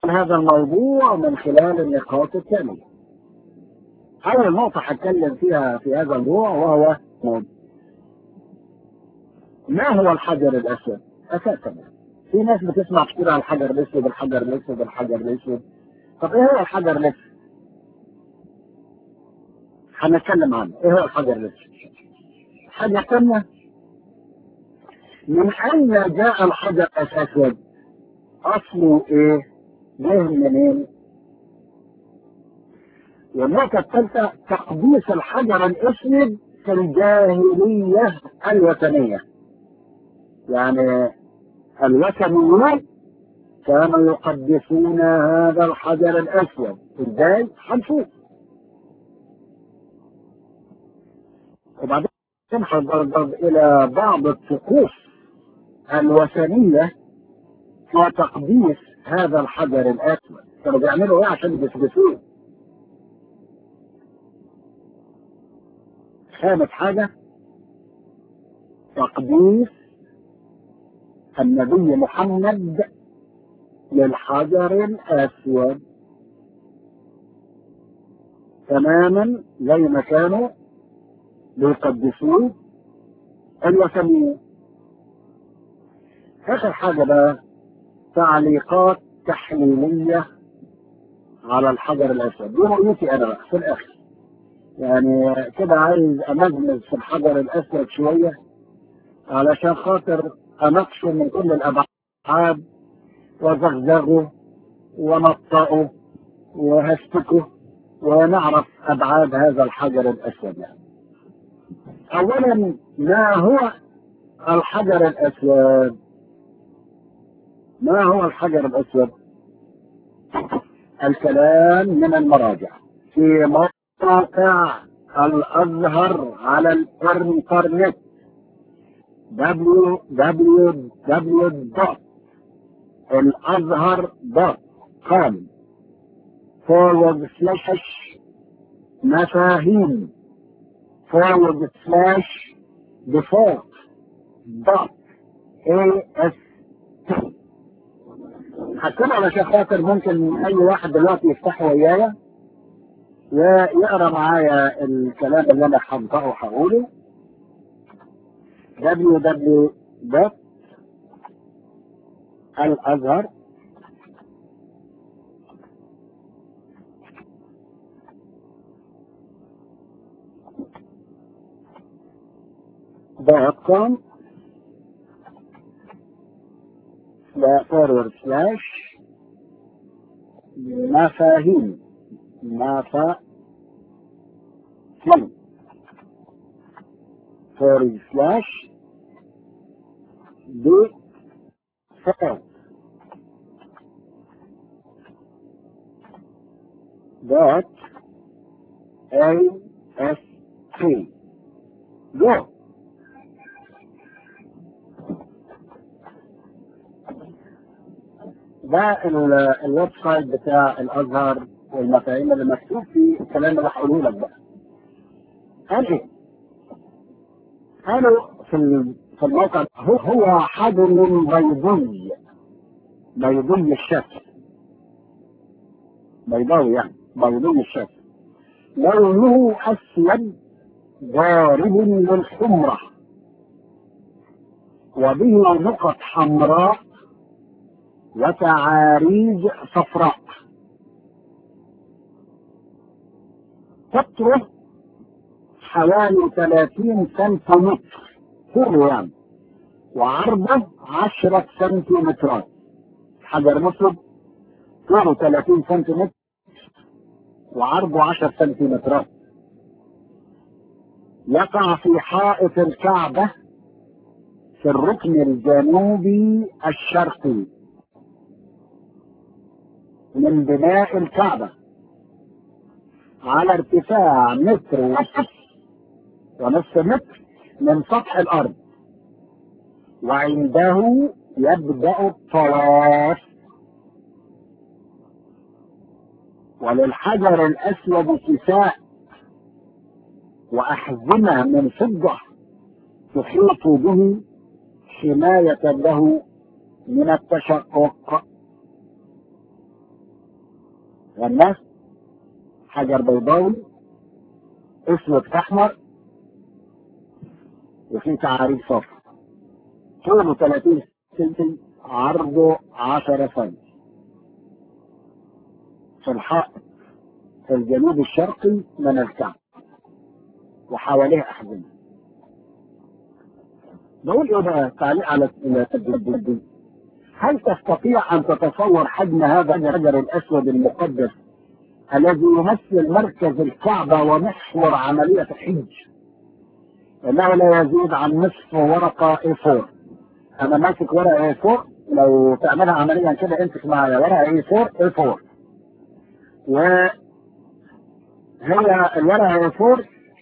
هذا الموضوع من خلال النقاط التالية أول نقطة هتكلم فيها في هذا الموضوع وهو ما هو الحجر الأسود؟ أساسا في ناس بتسمع كتير عن الحجر الأسود الحجر الأسود الحجر الأسود طب إيه هو الحجر الأسود؟ هنتكلم عنه إيه هو الحجر الأسود؟ حاجة ثانية من أين جاء الحجر الأسود؟ أصله إيه؟ جاي منين؟ والنقطة الثالثة تقديس الحجر الأسود في الجاهلية الوثنية. يعني الوثنيون كانوا يقدسون هذا الحجر الأسود، إزاي؟ هنشوف. وبعدين نحضر إلى بعض الطقوس الوثنية في تقديس هذا الحجر الأسود كانوا بيعملوا إيه عشان يثبتوه خامس حاجة تقديس النبي محمد للحجر الأسود تماما زي ما كانوا بيقدسوه الوثنيين آخر حاجة بقى تعليقات تحليلية على الحجر الأسود دي رؤيتي أنا بقى في الآخر يعني كده عايز أمزمز في الحجر الأسود شوية علشان خاطر أنقشه من كل الأبعاد وزغزغه ونطقه وهشتكه ونعرف أبعاد هذا الحجر الأسود يعني. أولا ما هو الحجر الأسود ما هو الحجر الأسود الكلام من المراجع في موقع الأزهر على الإنترنت www.الازهر.com forward slash مفاهيم forward slash default dot AST هتكون علشان خاطر ممكن اي واحد دلوقتي يفتحه ويايا ويقرا معايا الكلام اللي انا هنطقه وهقوله www الازهر دوت كوم فورورد سلاش مفاهيم مفاهيم فورورد سلاش دي فور دوت اي اس تي جو ده الويب سايت بتاع الازهر والمفاهيم اللي مكتوب فيه الكلام اللي هقوله لك بقى. قال ايه؟ قالوا في في الموقع هو هو حجر بيضي بيضي الشكل بيضاوي يعني بيضي الشكل لونه اسود ضارب للحمره وبه نقط حمراء وتعاريج صفراء قطره حوالي 30 سنتيمتر طوله يعني وعرضه 10 سنتيمترات حجر مسلم طوله 30 سنتيمتر وعرضه 10 سنتيمترات يقع في حائط الكعبة في الركن الجنوبي الشرقي من بناء الكعبة على ارتفاع متر ونصف ونصف متر من سطح الأرض وعنده يبدأ الطواف وللحجر الأسود كساء وأحزمة من فضة تحيط به حماية له من التشقق غماس حجر بيضاوي اسود احمر وفي تعاريف صفر طوله 30 سنتي عرضه 10 سنتي في الحائط في الجنوب الشرقي من الكعبة وحواليه أحزمة بقول ايه بقى تعليق على التجربة دي هل تستطيع أن تتصور حجم هذا الحجر الأسود المقدس الذي يمثل مركز الكعبة ومحور عملية الحج انه لا يزيد عن نصف ورقة A4 انا ماسك ورقة A4 لو تعملها عمليا كده امسك معايا ورقة A4 A4 وهي الورقة A4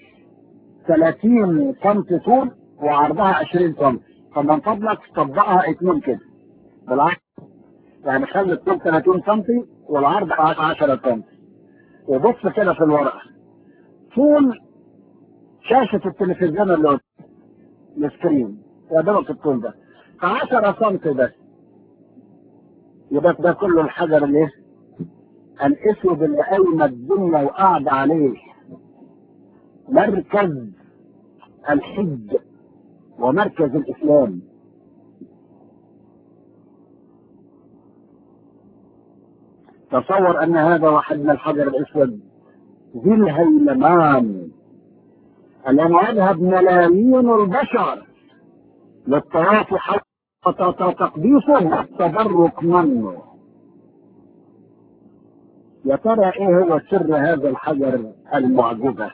30 سم طول وعرضها 20 سم فمن فضلك طبقها اتنين كده بالعكس يعني خلي الطول 30 سم والعرض 10 سم وبص كده في الورقة طول شاشة التلفزيون اللي قدام السكرين يا دوبك الطول ده ف 10 سم بس يبقى ده كله الحجر الايه؟ الاسود اللي قايمة الدنيا وقاعدة عليه مركز الحج ومركز الاسلام تصور ان هذا واحد من الحجر الاسود ذي الهيلمان الذي يذهب ملايين البشر للطواف حتى تقديسه والتبرك منه يا ترى ايه هو سر هذا الحجر المعجزة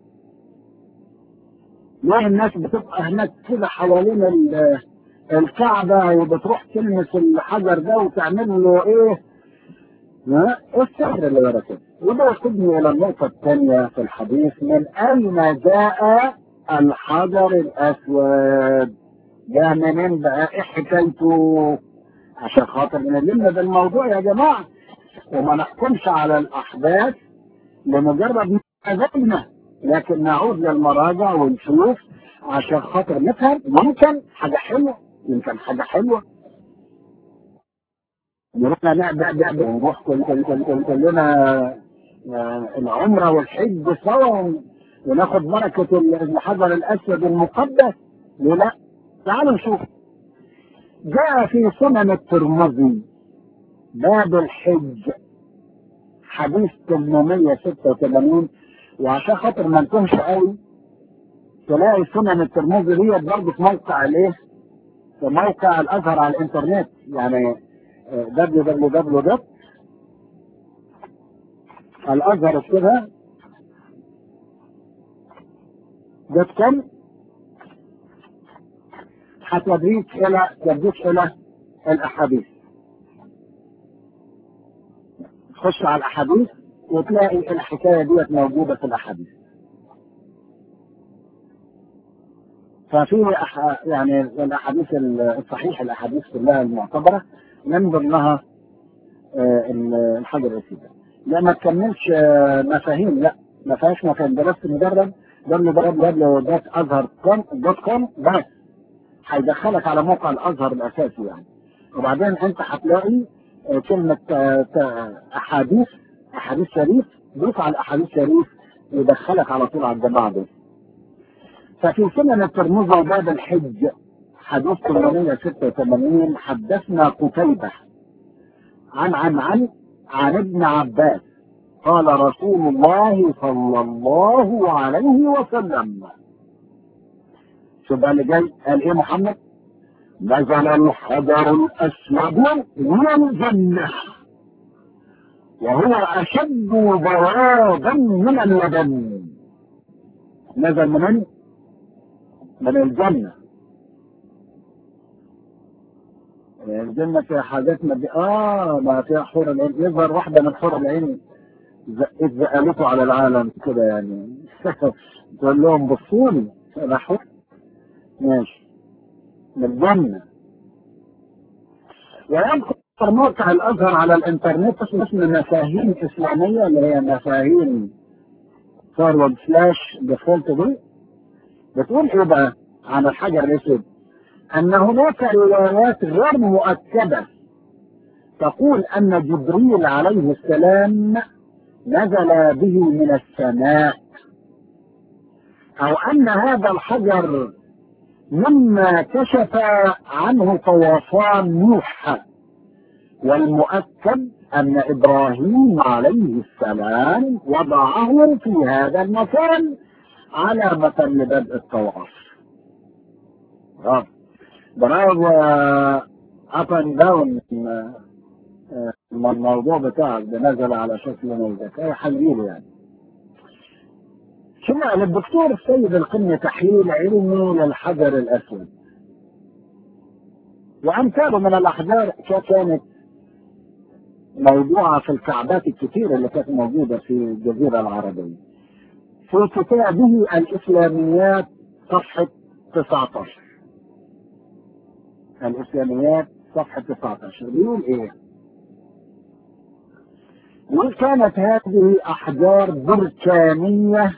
ليه الناس بتبقى هناك كده حوالين الكعبة وبتروح تلمس الحجر ده وتعمل له ايه ها السحر اللي ورا كده وده ياخدني الى النقطة الثانية في الحديث من اين جاء الحجر الاسود جاء منين بقى ايه حكايته عشان خاطر نلم بالموضوع يا جماعة وما نحكمش على الاحداث لمجرد مزاجنا لكن نعود للمراجع ونشوف عشان خاطر نفهم يمكن حاجة حلوة يمكن حاجة حلوة نروح نعبد ونروح كل كل كل كل كلنا العمرة والحج سوا وناخد بركة الحجر الأسود المقدس ليه لا؟ تعالوا نشوف جاء في سنن الترمذي باب الحج حديث 886 وعشان خاطر ما نكونش قوي تلاقي سنن الترمذي ديت برضه في موقع الايه؟ في موقع الازهر على الانترنت يعني www الازهر كده دوت كوم هتوديك الى توديك الى الاحاديث تخش على الاحاديث وتلاقي الحكايه ديت موجوده في الاحاديث ففي أح... يعني الاحاديث الصحيحه الاحاديث كلها المعتبره من ضمنها الحجر الاسود لا ما تكملش مفاهيم لا ما فيهاش مفاهيم ده بس مجرد www.azhar.com بس هيدخلك على موقع الازهر الاساسي يعني وبعدين انت هتلاقي كلمة احاديث احاديث شريف دوس على الاحاديث شريف يدخلك على طول على الجماعة دي ففي سنن الترمذي باب الحج حديث 886 حدثنا قتيبة عن عن عن عن ابن عباس قال رسول الله صلى الله عليه وسلم شوف بقى اللي جاي قال ايه محمد نزل الحجر الاسود من الجنة وهو اشد بياضا من اللبن نزل من من الجنة الجنة فيها حاجات ما دي اه ما فيها حور العين يظهر واحدة من حور العين زقت زقلته على العالم كده يعني تقول لهم بصوني انا حور ماشي من الجنة ويذكر موقع الازهر على الانترنت اسمه اسم مفاهيم اسلامية اللي هي مفاهيم فورورد سلاش ديفولت دي بتقول ايه بقى عن الحجر الاسود ان هناك روايات غير مؤكدة تقول ان جبريل عليه السلام نزل به من السماء أو أن هذا الحجر مما كشف عنه طوفان نوح والمؤكد أن إبراهيم عليه السلام وضعه في هذا المكان علامة لبدء الطواف. برافو اب اند داون الموضوع بتاعك ده نزل على شكل نيزك اي حليل يعني ثم للدكتور السيد القمي تحليل علمي للحجر الاسود وامثاله من الاحجار كانت موضوعة في الكعبات الكثيرة اللي كانت موجودة في الجزيرة العربية في كتابه الإسلاميات صفحة 19 الإسلاميات صفحة 19 بيقول إيه؟ بيقول كانت هذه أحجار بركانية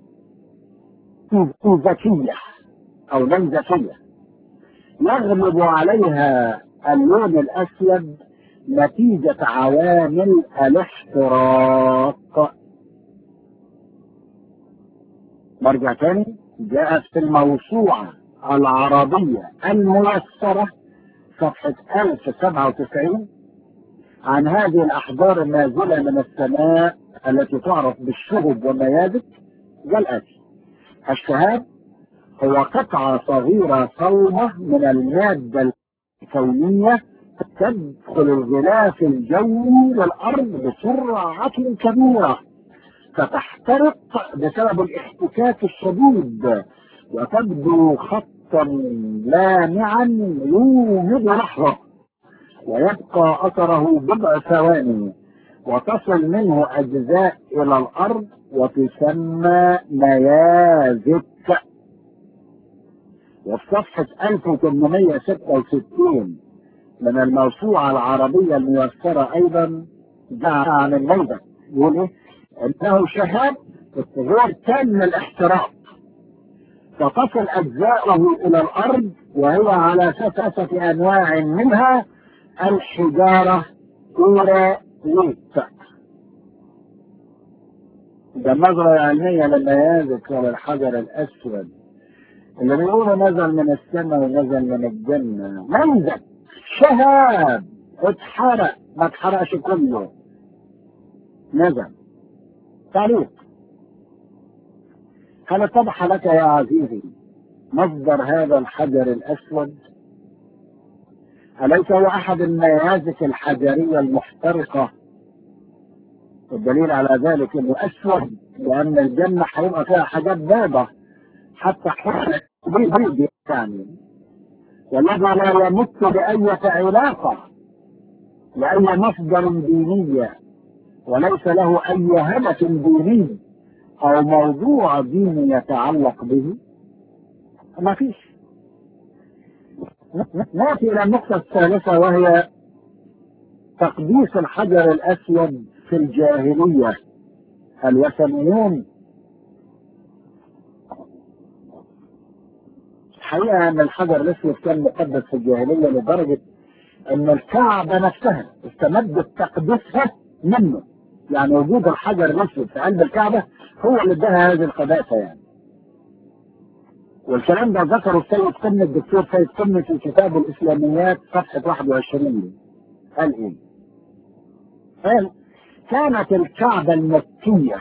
ذكية أو نيزكية يغلب عليها اللون الأسود نتيجة عوامل الاحتراق برجع تاني جاءت في الموسوعة العربية الميسرة صفحة 1097 عن هذه الأحجار النازلة من السماء التي تعرف بالشهب والنيازك والآتي الشهاب هو قطعة صغيرة صلبة من المادة الكونية تدخل الغلاف الجوي للأرض بسرعة كبيرة فتحترق بسبب الاحتكاك الشديد وتبدو خطا لامعا يوجد لحظة ويبقى أثره بضع ثواني وتصل منه أجزاء إلى الأرض وتسمى نيازك وفي صفحة 1866 من الموسوعة العربية الميسرة أيضا جاء عن الموضع يقول إيه؟ إنه شهاب غير تام الاحتراق فتصل أجزاؤه إلى الأرض وهي على ثلاثة أنواع منها الحجارة كوراليت ده النظرة العلمية للنيازك وللحجر الأسود اللي بيقولوا نزل من السماء ونزل من الجنة منزل شهاب اتحرق ما اتحرقش كله نزل تعليق هل اتضح لك يا عزيزي مصدر هذا الحجر الأسود أليس هو أحد النيازك الحجرية المحترقة والدليل على ذلك انه اسود لان الجنه هيبقى فيها حاجات بيضة حتى حرق بيض يعني والذي لا يمت بأية علاقة لأي مصدر دينية وليس له أي هدف ديني أو موضوع ديني يتعلق به ما فيش نأتي إلى النقطة الثالثة وهي تقديس الحجر الأسود في الجاهلية الوثنيون الحقيقة أن الحجر الأسود كان مقدس في الجاهلية لدرجة أن الكعبة نفسها استمدت تقديسها منه يعني وجود الحجر الأسود في قلب الكعبة هو اللي اداها هذه القداسة يعني والكلام ده ذكره السيد قمة الدكتور سيد قمة في كتابه الإسلاميات صفحة 21 قال إيه؟ قال كانت الكعبة المكية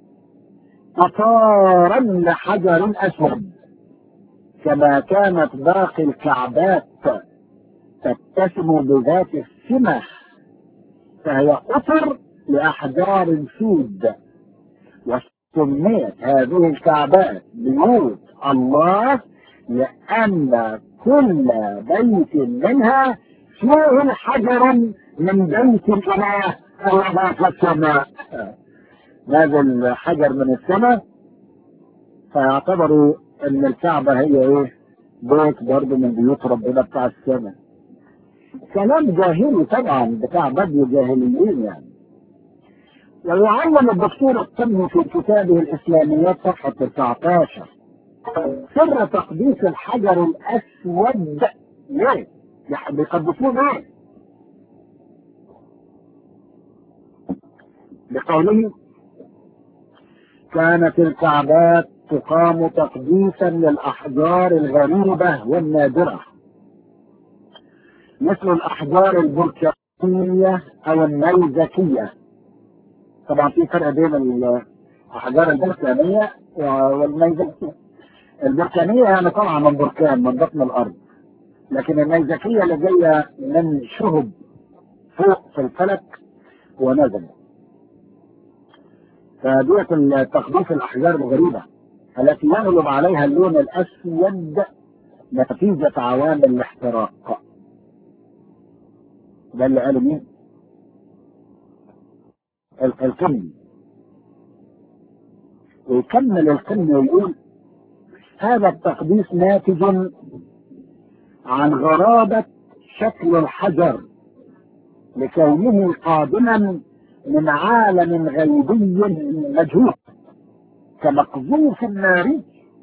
قطارا لحجر أسود كما كانت باقي الكعبات تتسم بذات السمة فهي قطر لأحجار سود وسميت هذه الكعبات بيوت الله لأن كل بيت منها فيه حجر من بيت الإله الله في السماء نازل حجر من السماء فيعتبروا ان الكعبة هي ايه بيت برضه من بيوت ربنا بتاع السماء كلام جاهلي طبعا بتاع بدو جاهليين يعني ويعلم الدكتور الطبي في كتابه الاسلاميات صفحة 19 سر تقديس الحجر الاسود ليه؟ بيقدسوه ليه؟ بقوله كانت الكعبات تقام تقديسا للأحجار الغريبة والنادرة مثل الأحجار البركانية أو النيزكية طبعا في فرق بين الأحجار البركانية والنيزكية البركانية يعني طالعة من بركان من بطن الأرض لكن النيزكية اللي جاية من شهب فوق في الفلك ونزلت فديت تقديس الأحجار الغريبة التي يغلب عليها اللون الأسود نتيجة عوامل الاحتراق ده اللي قاله مين؟ القمي ويكمل القمي ويقول هذا التقديس ناتج عن غرابة شكل الحجر لكونه قادما من عالم غيبي مجهول كمقذوف ناري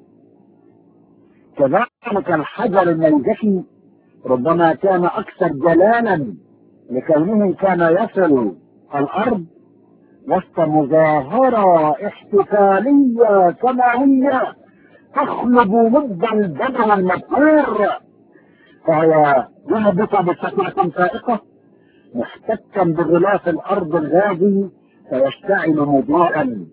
كذلك الحجر النيزكي ربما كان أكثر جلالا لكونه كان يصل الأرض وسط مظاهرة احتفالية سماوية تخلب مد البدن المذكور فهو يهبط بسكنة فائقة محتكا بغلاف الأرض الغازي فيشتعل مضاء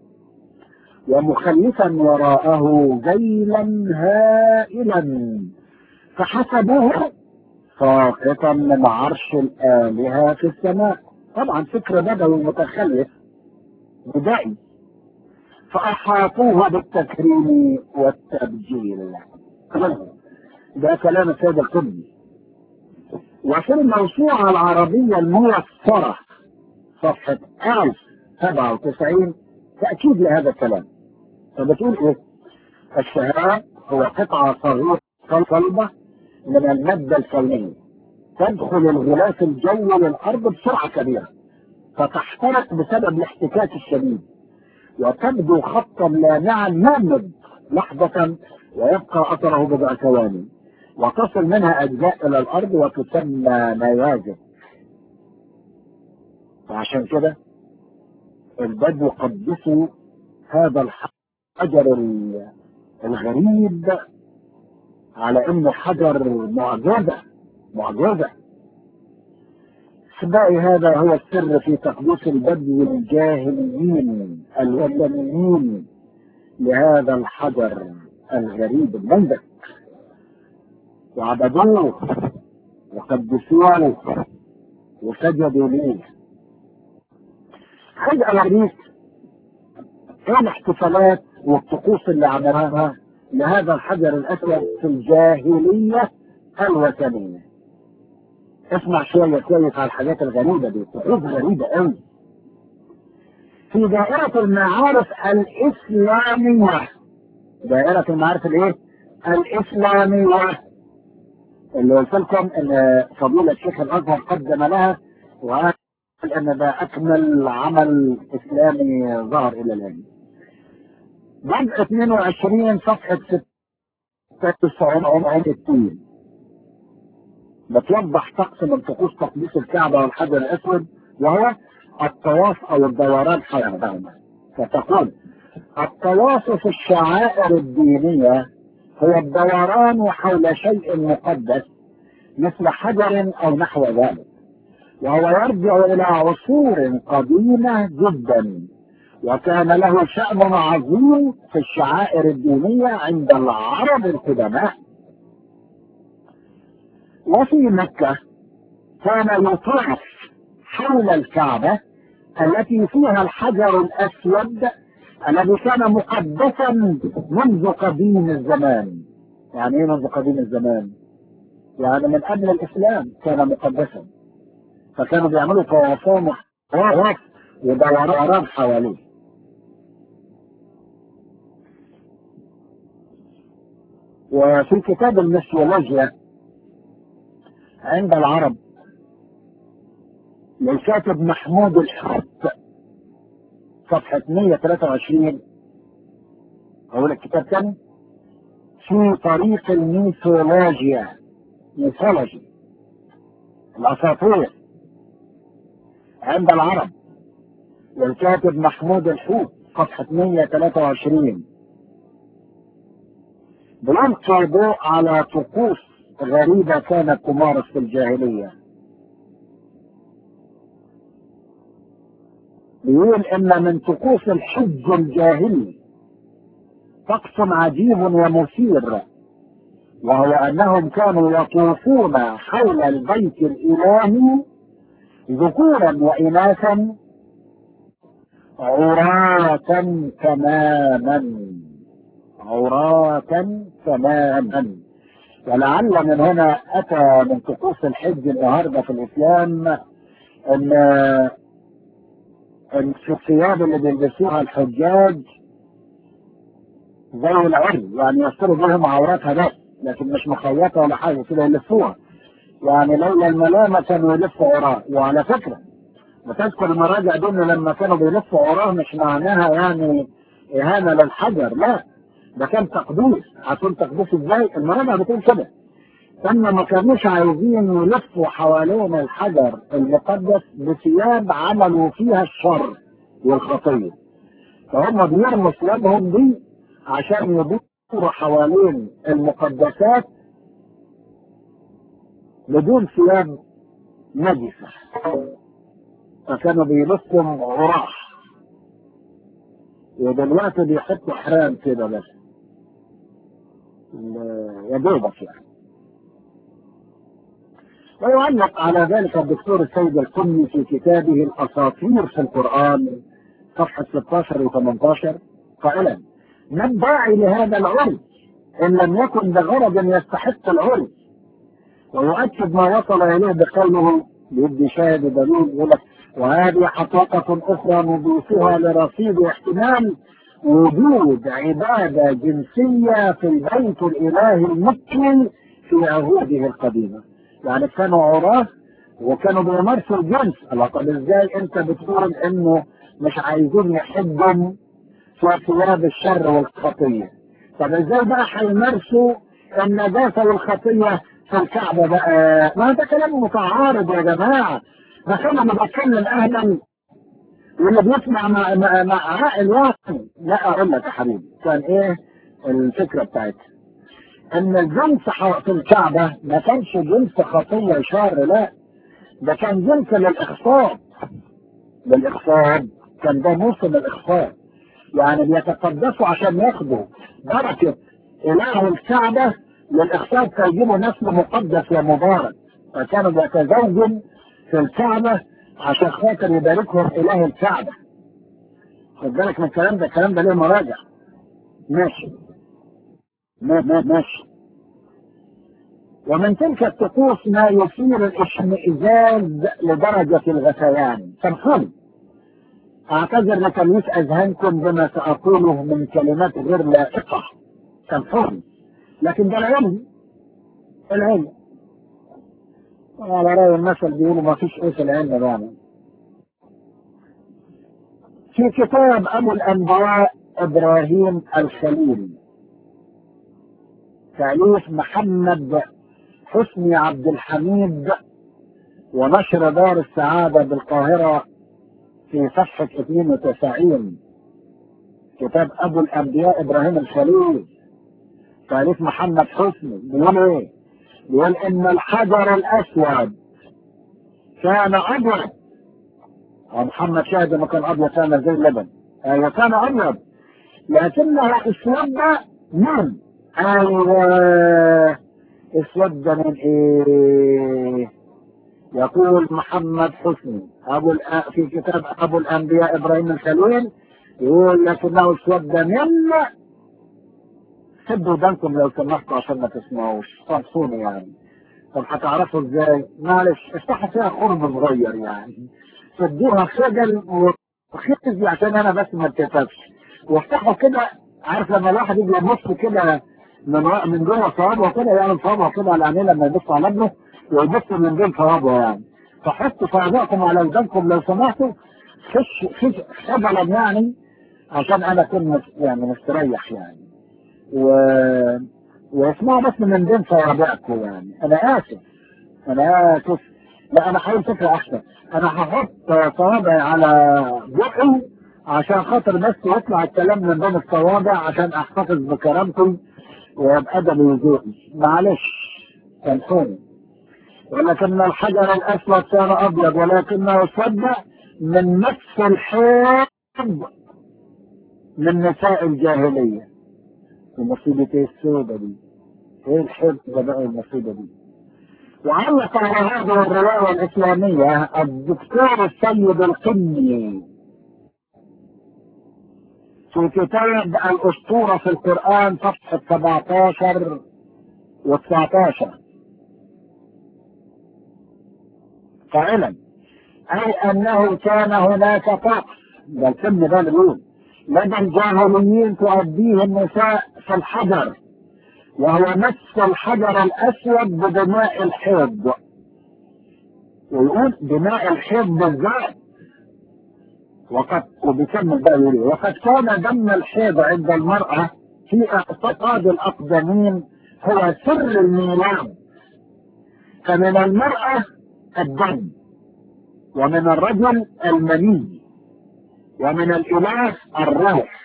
ومخلفا وراءه ذيلا هائلا فحسبوه ساقطا من عرش الآلهة في السماء طبعا فكر بدوي متخلف بدائي فأحاطوه بالتكريم والتبجيل ده كلام السيد القدسي وفي الموسوعة العربية الميسرة صفحة 1097 تأكيد لهذا الكلام فبتقول ايه؟ الشهاب هو قطعة صغيرة صلبة من المادة الكونية تدخل الغلاف الجوي للأرض بسرعة كبيرة فتحترق بسبب الاحتكاك الشديد وتبدو خطا لامعا يمد لحظة ويبقى أثره بضع ثواني وتصل منها أجزاء إلى الأرض وتسمى نيازك وعشان كده البدو قدسوا هذا الحجر الغريب على انه حجر معجزه معجزه احبائي هذا هو السر في تقديس البدو الجاهليين الوثنيين لهذا الحجر الغريب المنزل وعبدوه وقدسوه وسجدوا ليه فجأة العريس ايه الاحتفالات والطقوس اللي عملها لهذا الحجر الاسود في الجاهلية الوثنية اسمع شوية كويس على الحاجات الغريبة دي طقوس غريبة قوي في دائرة المعارف الإسلامية دائرة المعارف الإيه؟ الإسلامية اللي قلت لكم إن فضيلة الشيخ الأزهر قدم لها وقال ان ده اكمل عمل اسلامي ظهر الى الان بدء 22 صفحة 69 بتوضح طقس من طقوس تقديس الكعبة والحجر الاسود وهو الطواف او الدوران حول فتقول الطواف في الشعائر الدينية هو الدوران حول شيء مقدس مثل حجر او نحو ذلك وهو يرجع إلى عصور قديمة جدا وكان له شأن عظيم في الشعائر الدينية عند العرب القدماء وفي مكة كان يطاف حول الكعبة التي فيها الحجر الأسود الذي كان مقدسا منذ قديم الزمان يعني ايه منذ قديم الزمان يعني من قبل الإسلام كان مقدسا فكانوا بيعملوا طوافات طواف ودوران حواليه وفي كتاب المسيولوجيا عند العرب للكاتب محمود الحط صفحة 123 أقول الكتاب تاني في طريق الميثولوجيا ميثولوجي الأساطير عند العرب للكاتب محمود الحوت صفحة 123 بيلقي ضوء على طقوس غريبة كانت تمارس في الجاهلية بيقول ان من طقوس الحج الجاهلي طقس عجيب ومثير وهو انهم كانوا يطوفون حول البيت الالهي ذكورا واناثا عراة تماما عراة تماما ولعل من هنا اتى من طقوس الحج النهارده في الاسلام ان ان في الثياب اللي بيلبسوها الحجاج زي العري يعني يستروا بهم عوراتها بس لكن مش مخيطه ولا حاجه كده يلفوها يعني لولا الملامه كانوا يلفوا وراه وعلى فكره وتذكر المراجع دول لما كانوا بيلفوا وراه مش معناها يعني اهانه للحجر لا ده كان تقديس عشان تقديس ازاي المراجع بتقول كده ثم ما كانوش عايزين يلفوا حوالين الحجر المقدس بثياب عملوا فيها الشر والخطيه فهم بيرموا ثيابهم دي عشان يدوروا حوالين المقدسات بدون ثياب نجسة فكانوا بيلفوا عراح ودلوقتي بيحطوا حرام كده بس يا دوبك يعني ويعلق على ذلك الدكتور السيد القمي في كتابه الاساطير في القران صفحه 16 و 18 قائلا ما الداعي لهذا العري ان لم يكن بغرض يستحق العري ويؤكد ما وصل اليه بقوله بيدي شاهد دليل يقول لك وهذه حقيقة أخرى نضيفها لرصيد احتمال وجود عبادة جنسية في البيت الإلهي المكي في عهوده القديمة يعني كانوا عراة وكانوا بيمارسوا الجنس الله طب ازاي انت بتقول انه مش عايزين يحبهم في ثياب الشر والخطية طب ازاي بقى هيمارسوا النجاسة والخطية في الكعبة بقى ما ده كلام متعارض يا جماعة ده كان انا بتكلم اهلا واللي بيسمع مع مع, مع عاقل واحد لا اقول لك يا حبيبي كان ايه الفكرة بتاعتها ان الجنس في الكعبة ما كانش جنس خطية شر لا ده كان جنس للاخصاب للاخصاب كان ده موسم الاخصاب يعني بيتقدسوا عشان ياخدوا بركة اله الكعبة للاخصاب فيجيبوا نسل مقدس ومبارك فكانوا بيتزوجوا في الكعبة عشان خاطر يباركهم اله الكعبة خد بالك من الكلام ده الكلام ده ليه مراجع ماشي ما ما ماشي ومن تلك الطقوس ما يثير الاشمئزاز لدرجة الغثيان سامحوني اعتذر لتلويث اذهانكم بما ساقوله من كلمات غير لائقة سامحوني لكن ده العلم العلم على رأي المثل بيقولوا ما فيش ايه في العلم يعني في كتاب ابو الانبياء ابراهيم الخليل تأليف محمد حسني عبد الحميد ونشر دار السعادة بالقاهرة في صفحة 92 كتاب أبو الأنبياء إبراهيم الخليل تأليف محمد حسني بيقول إيه؟ بيقول إن الحجر الأسود كان أبيض ومحمد شاهد ما كان أبيض كان زي اللبن أيوة كان أبيض لكنه اسود من ايوه اسود من ايه يقول محمد حسني ابو الأ... في كتاب ابو الانبياء ابراهيم الخليل يقول لكنه اسود من سدوا ودانكم لو سمحتوا عشان ما تسمعوش صنصوني يعني طب هتعرفوا ازاي؟ معلش افتحوا فيها خرم صغير يعني سدوها خجل وخزي عشان انا بس ما اتكتبش وافتحوا كده عارف لما الواحد يجي يبص كده من من جوه صوابعه كده يعمل صوابعه كده على عينيه لما يبص على ابنه ويبص من بين صوابعه يعني فحطوا صوابعكم على ودانكم لو سمحتوا خش خش خجلا يعني عشان انا اكون يعني مستريح يعني و واسمعوا بس من بين صوابعكم يعني انا اسف انا اسف لا انا هقول فكره احسن انا هحط صوابعي على بقي عشان خاطر بس يطلع الكلام من بين الصوابع عشان احتفظ بكرامتي وبأدبي وذوقي معلش سامحوني ولكن الحجر الاسود كان ابيض ولكنه صدق من نفس الحب من نساء الجاهليه المصيبه ايه السودة دي ايه الحب ده بقى المصيبه دي وعلق على هذه الروايه الاسلاميه الدكتور السيد القني في كتاب الاسطوره في القران صفحه 17 و 19 قائلا اي انه كان هناك طقس ده الكلمه ده اللي بيقول لدى الجاهليين تؤديه النساء في الحجر وهو مس الحجر الاسود بدماء الحيض ويقول دماء الحيض بالذات وقد وبيكمل بقى يقول وقد كان دم الحيض عند المرأة في اعتقاد الأقدمين هو سر الميلاد فمن المرأة الدم ومن الرجل المني ومن الإله الروح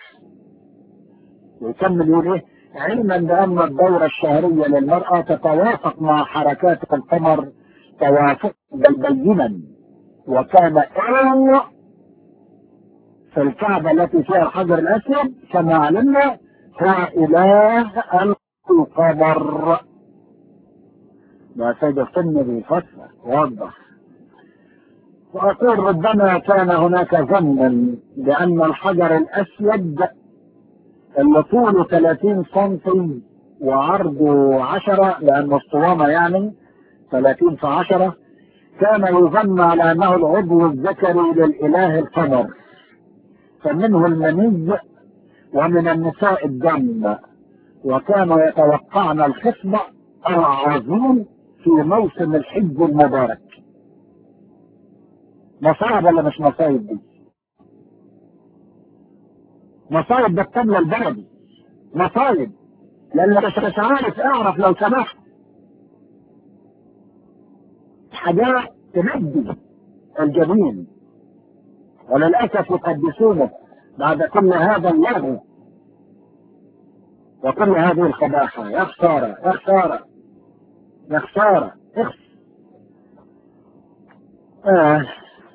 ويكمل يقول ايه علما بأن الدورة الشهرية للمرأة تتوافق مع حركات القمر توافق بينا وكان أول في الكعبة التي فيها الحجر الأسود كما علمنا هو إله القمر ده سيد السن بيفسر وضح وأقول ربما كان هناك ظنا بأن الحجر الأسود اللي طوله 30 سم وعرضه 10 لأنه اسطوانة يعني 30 في 10 كان يظن على أنه العضو الذكري للإله القمر فمنه المني ومن النساء الدم وكانوا يتوقعن الخصبة العظيم في موسم الحج المبارك مصايب ولا مش مصايب دي مصايب ده التملة البلدي مصايب لان مش مش عارف اعرف لو سمحت حاجات تمدي الجبين وللاسف يقدسونه بعد كل هذا اللغو وكل هذه القباحه يا خساره يا خساره يا خساره اخس آه.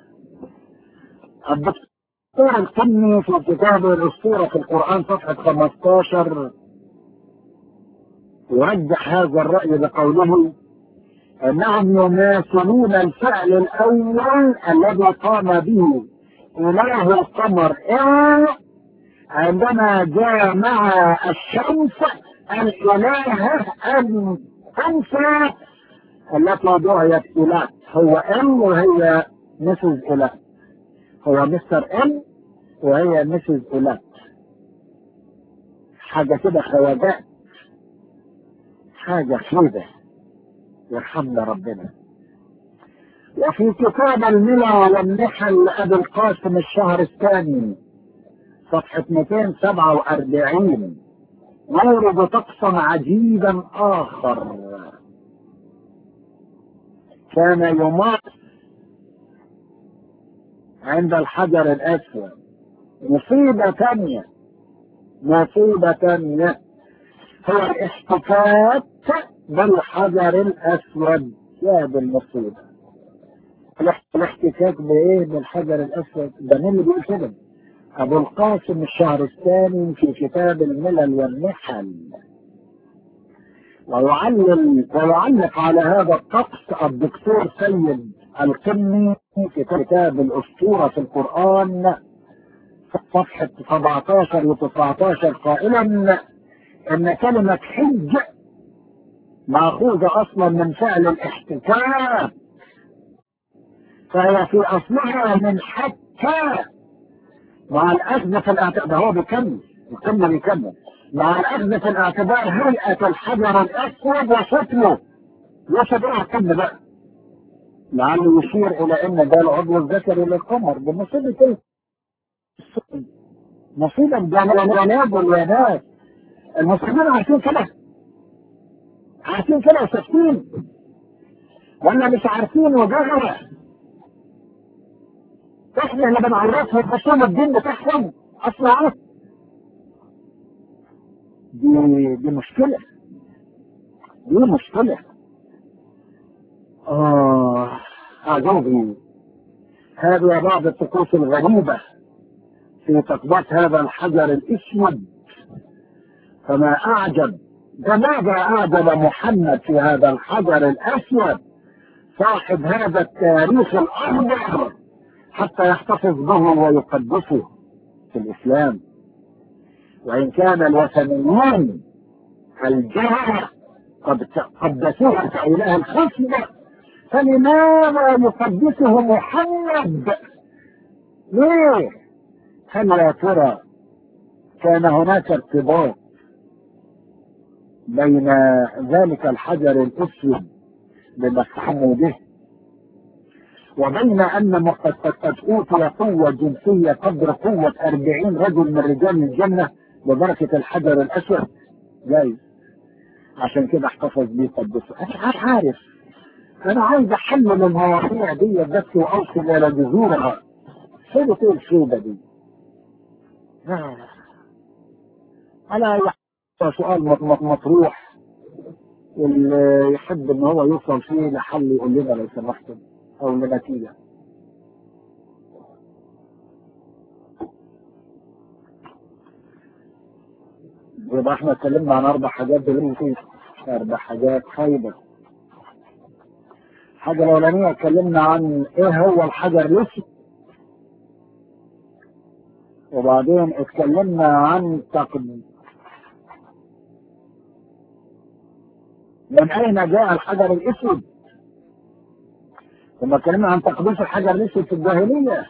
الدكتور القني في كتاب الاسطوره في القران صفحه 15 يرجح هذا الراي بقوله انهم يماثلون الفعل الاول الذي قام به اله القمر إيه عندما جاء مع الشمس الالهه الانثى التي دعيت اله هو ام وهي مسز اله هو مستر ام وهي مسز اله حاجه كده خواجات حاجه خيبه يرحمنا ربنا وفي كتاب الملا والنحل لأبي القاسم الشهر الثاني صفحة 247 يورد طقسا عجيبا آخر كان يمارس عند الحجر الأسود مصيبة ثانية مصيبة ثانية هو الاحتكاك بالحجر الأسود يا بالمصيبة الاحتكاك بايه بالحجر الاسود ده مين اللي بيقول كده ابو القاسم الشهر الثاني في كتاب الملل والنحل ويعلم ويعلق على هذا الطقس الدكتور سيد القمي في كتاب الاسطوره في القران صفحه 17 و 19 قائلا ان كلمه حج ماخوذه اصلا من فعل الاحتكاك فهي في اصلها من حتى مع الاخذ في الاعتبار هو بيكمل بيكمل بيكمل مع الاخذ في الاعتبار هيئه الحجر الاسود وشكله يشبه ايه الكم بقى لعله يشير الى ان ده العضو الذكري للقمر بمصيبه ايه؟ مصيبه ده الولاد والولادات المسلمين عارفين كده عارفين كده وساكتين ولا مش عارفين وجهره احنا اللي بنعرفهم اصول الدين بتاعهم اصلا دي دي مشكلة دي مشكلة آه أعجبني هذه بعض الطقوس الغريبة في تطبيق هذا الحجر الأسود فما أعجب فماذا أعجب محمد في هذا الحجر الأسود صاحب هذا التاريخ الأخضر حتى يحتفظ به ويقدسه في الإسلام وإن كان الوثنيون الجهرة قد قدسوه كإله الخصبة فلماذا يقدسه محمد؟ ليه؟ هل يا ترى كان هناك ارتباط بين ذلك الحجر الأسود بمفهومه به وبين أن قد أوتي قوة جنسية قدر قوة أربعين رجل من رجال الجنة ببركة الحجر الأسود جاي عشان كده احتفظ بيه قدسه أنا مش عارف أنا عايز أحلل المواضيع دي بس وأوصل إلى جذورها شو ايه الشوبة دي؟ أنا سؤال مطروح اللي يحب ان هو يوصل فيه لحل يقول لنا لو سمحتم او لنتيجة يبقى احنا اتكلمنا عن اربع حاجات دلوقتي اربع حاجات خايبة الحاجة الاولانية اتكلمنا عن ايه هو الحجر الاسود وبعدين اتكلمنا عن تقديم من اين جاء الحجر الاسود ثم اتكلمنا عن تقديس الحجر الاسود في الجاهليه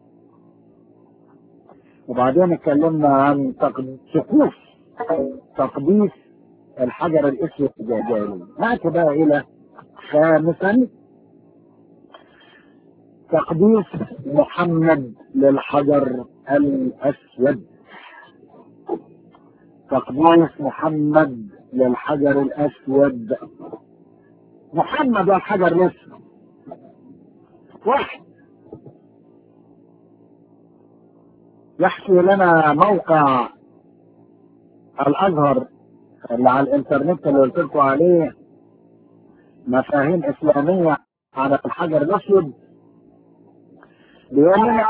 وبعدين اتكلمنا عن سقوف تقديس الحجر الاسود في الجاهليه ناتي بقى الى خامسا تقديس محمد للحجر الاسود تقديس محمد للحجر الاسود محمد والحجر الاسود واحد يحكي لنا موقع الازهر اللي على الانترنت اللي قلت لكم عليه مفاهيم اسلاميه على الحجر الاسود بيقول لنا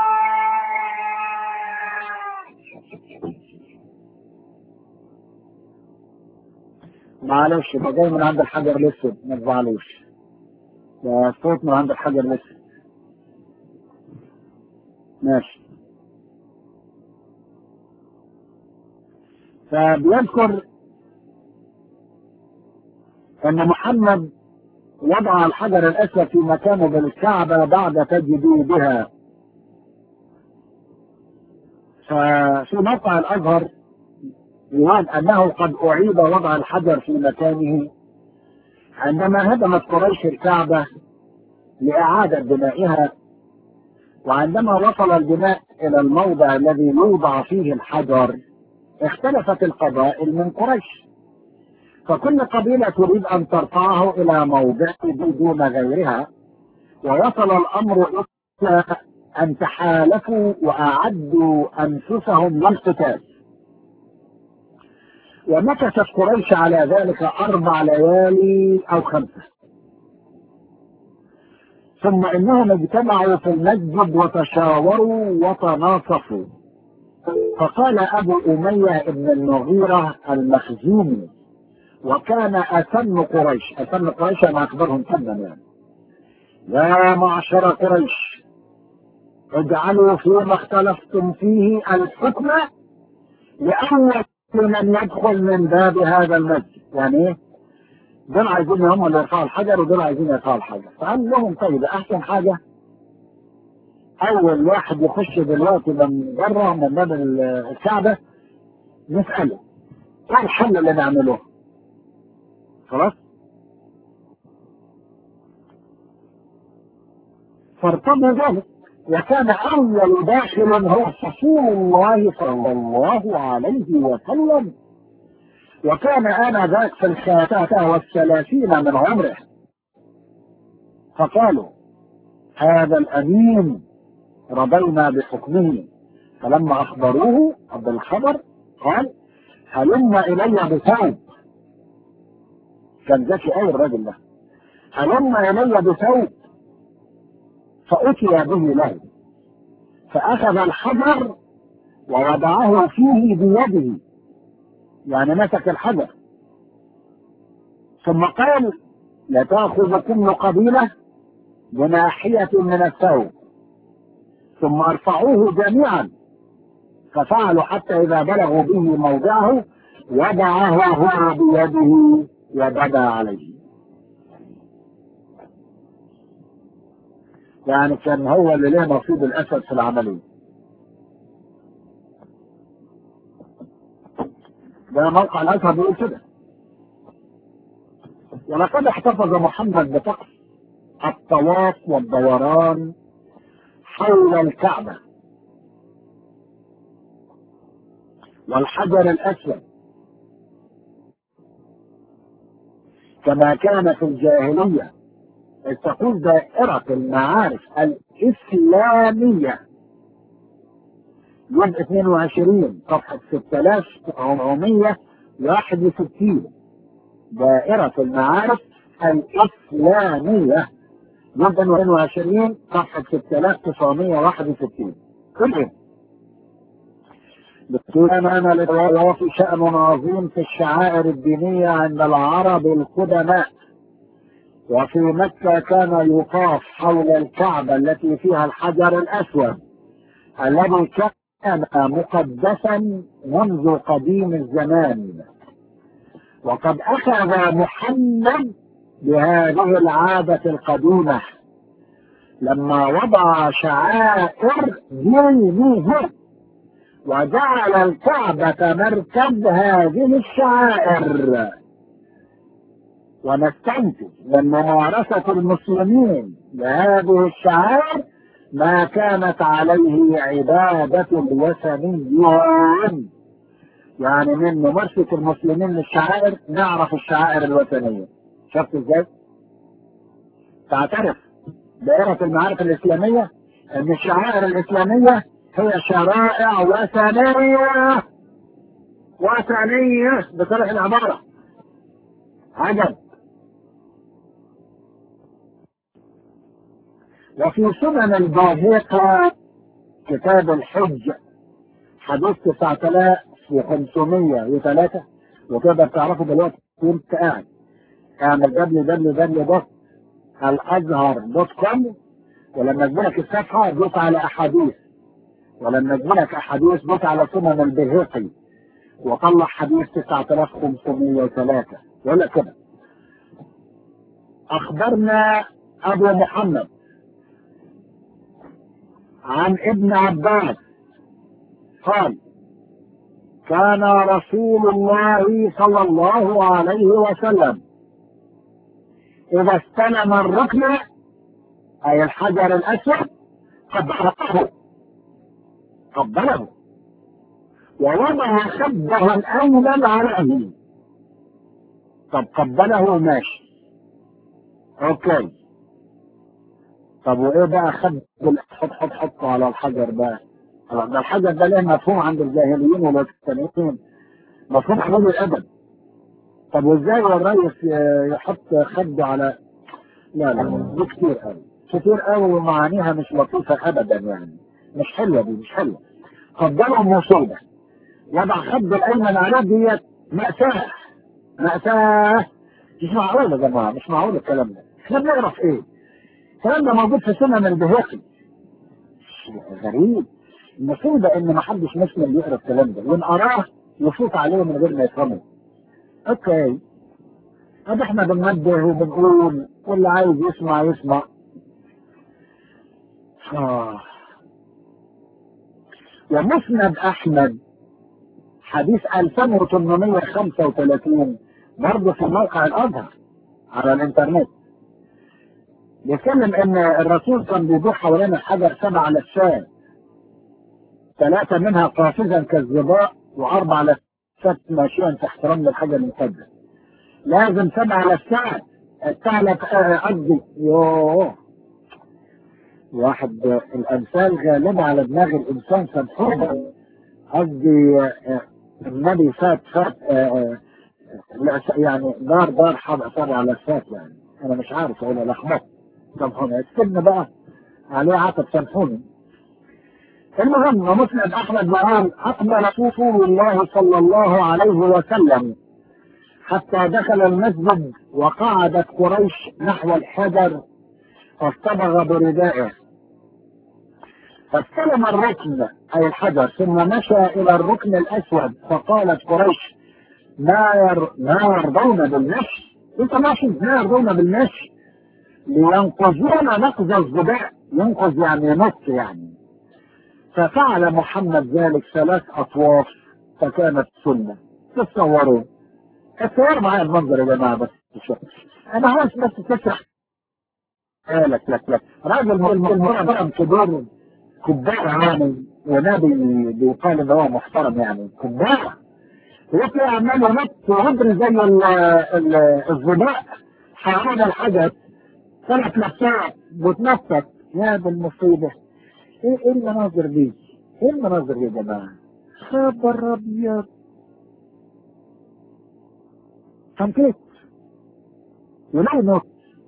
معلش ده جاي من عند الحجر الاسود ما تزعلوش ده صوت من عند الحجر الاسود ماشي فبيذكر ان محمد وضع الحجر الاسود في مكانه بالكعبه بعد تجديدها ففي موقع الازهر يقال انه قد اعيد وضع الحجر في مكانه عندما هدمت قريش الكعبه لاعاده بنائها وعندما وصل البناء الى الموضع الذي يوضع فيه الحجر اختلفت القبائل من قريش فكل قبيلة تريد أن ترفعه إلى موضعه دون غيرها ووصل الأمر إلى أن تحالفوا وأعدوا أنفسهم للقتال ومكثت قريش على ذلك أربع ليالي أو خمسة ثم إنهم اجتمعوا في المسجد وتشاوروا وتناصفوا فقال أبو أمية بن المغيرة المخزومي وكان أسن قريش أسن قريش أنا أكبرهم سنا يعني يا معشر قريش اجعلوا فيما اختلفتم فيه الحكم لأول من يدخل من باب هذا المسجد يعني ايه؟ دول عايزين هم اللي يرفعوا الحجر ودول عايزين يرفعوا الحجر فقال لهم طيب احسن حاجه اول واحد يخش دلوقتي من بره من باب الكعبه نساله ايه الحل اللي نعمله؟ خلاص؟ فارتضوا ذلك وكان اول داخل هو رسول الله صلى الله عليه وسلم وكان انذاك في الخاتمة والثلاثين من عمره فقالوا هذا الامين رضينا بحكمه فلما اخبروه بالخبر قال هلم الي بثوب كان ذكي قوي الراجل ده هلم الي بثوب فاتي به له فاخذ الحجر ووضعه فيه بيده يعني مسك الحجر ثم قال لتأخذ كل قبيلة بناحية من الثوب ثم ارفعوه جميعا ففعلوا حتى إذا بلغوا به موضعه وضعه هو بيده وبدا عليه يعني كان هو اللي له نصيب الأسد في العملية ده موقع الأسد بيقول كده ولقد احتفظ محمد بطقس الطواف والدوران حول الكعبة والحجر الأسود كما كان في الجاهلية تقول دائرة المعارف الإسلامية جزء 22 صفحة 6461 دائرة المعارف الإسلامية جزء 22 صفحة 6961 كل إيه؟ بتقول أنا أنا وفي شأن عظيم في الشعائر الدينية عند العرب القدماء وفي مكة كان يطاف حول الكعبة التي فيها الحجر الأسود الذي كان مقدسا منذ قديم الزمان وقد أخذ محمد بهذه العادة القديمة لما وضع شعائر دينه وجعل الكعبة مركز هذه الشعائر ونستنتج من ممارسة المسلمين لهذه الشعائر ما كانت عليه عبادة الوثنيين يعني من ممارسة المسلمين للشعائر نعرف الشعائر الوثنية شفت ازاي؟ تعترف دائرة المعارف الإسلامية أن الشعائر الإسلامية هي شرائع وثنية وثنية بصريح العبارة عجب وفي سنن الباهقة كتاب الحج حديث 9503 وتقدر تعرفه دلوقتي وانت قاعد اعمل www الازهر دوت كوم ولما تجيلك الصفحه دوس على احاديث ولما تجيلك احاديث دوس على سنن البيهقي وطلع حديث 9503 يقول لك كده اخبرنا ابو محمد عن ابن عباس قال كان رسول الله صلى الله عليه وسلم إذا استلم الركن أي الحجر الأسود قبله قبله ووضع خده الأيمن عليه طب قبله ماشي أوكي طب وإيه بقى خد حط حط حط على الحجر بقى ده الحجر ده له مفهوم عند الجاهليين والمتكلمين مفهوم حلول الأدب طب وازاي الرئيس يحط خده على لا لا دي كتير قوي كتير قوي ومعانيها مش لطيفة أبدا يعني مش حلوة دي مش حلوة قدرهم مصيبة يضع خد الأيمن عليه ديت مأساة مأساة مش معقول يا جماعة مش معقول الكلام ده احنا بنعرف ايه الكلام ده موجود في سنن البهقي غريب المصيبة ان ما حدش مسلم بيقرا الكلام ده وان قراه يفوت عليه من غير ما يفهمه اوكي طب احنا بننبه وبنقول واللي عايز يسمع يسمع آه. ومسند احمد حديث 2835 برضه في موقع الازهر على الانترنت بيتكلم ان الرسول كان بيدور حوالين الحجر سبع لفات ثلاثة منها قافزا كالظباء واربع لفات ماشيا في احترام للحجر المقدس لازم سبع لفات الثالث قصدي يوه واحد الامثال غالبة على دماغ الانسان سامحونا قصدي آه، النبي فات فات آه، آه، لا س- يعني دار دار حب صار على فات يعني انا مش عارف اقول لخبط سامحوني السن بقى عليه عتب سامحوني المهم ومسند احمد بن اقبل رسول الله صلى الله عليه وسلم حتى دخل المسجد وقعدت قريش نحو الحجر فاصطبغ بردائه فاستلم الركن اي الحجر ثم مشى الى الركن الاسود فقالت قريش ما ير... ما يرضون بالمشي انت ماشي ما يرضون بالمشي لينقذون نقذ الظباء ينقذ يعني ينط يعني ففعل محمد ذلك ثلاث اطواف فكانت سنه تصوروا التصور معايا المنظر يا جماعه بس شوف. انا عايز بس تشرح آه لك لك لك راجل محترم كبير كبار يعني ونبي بيقال ان هو محترم يعني كبار وفي عمال ينط ويجري زي ال- ال- الظباء حوالين الحجر ثلاث لفات وتنطط يا بالمصيبه ايه ايه المناظر دي؟ ايه المناظر دي يا جماعه؟ خبر ابيض تنطيط وليه نط؟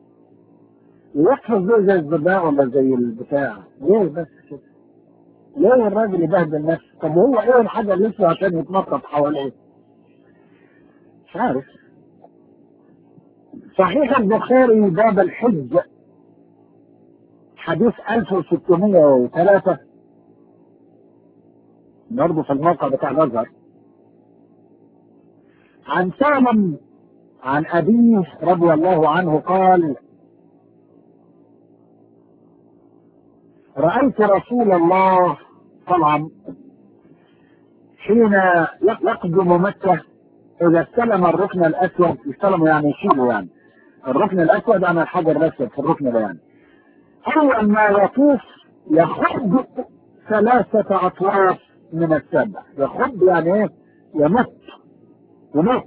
يحفظ زي زي الظباء ولا زي البتاع ليه بس كده؟ ليه الراجل يبهدل نفسه؟ طب هو ايه الحاجه اللي اسمه عشان يتنطط حواليه؟ مش عارف صحيح البخاري باب الحج حديث 1603 برضه في الموقع بتاع الازهر عن سالم عن أبيه رضي الله عنه قال رأيت رسول الله طبعا حين يقدم مكة إذا استلم الركن الأسود استلمه يعني يشيله يعني الركن الأسود عن الحجر الأسود في الركن ده يعني أول ما يطوف يخض ثلاثة أطواف من السبع يخض يعني إيه؟ يمت يمت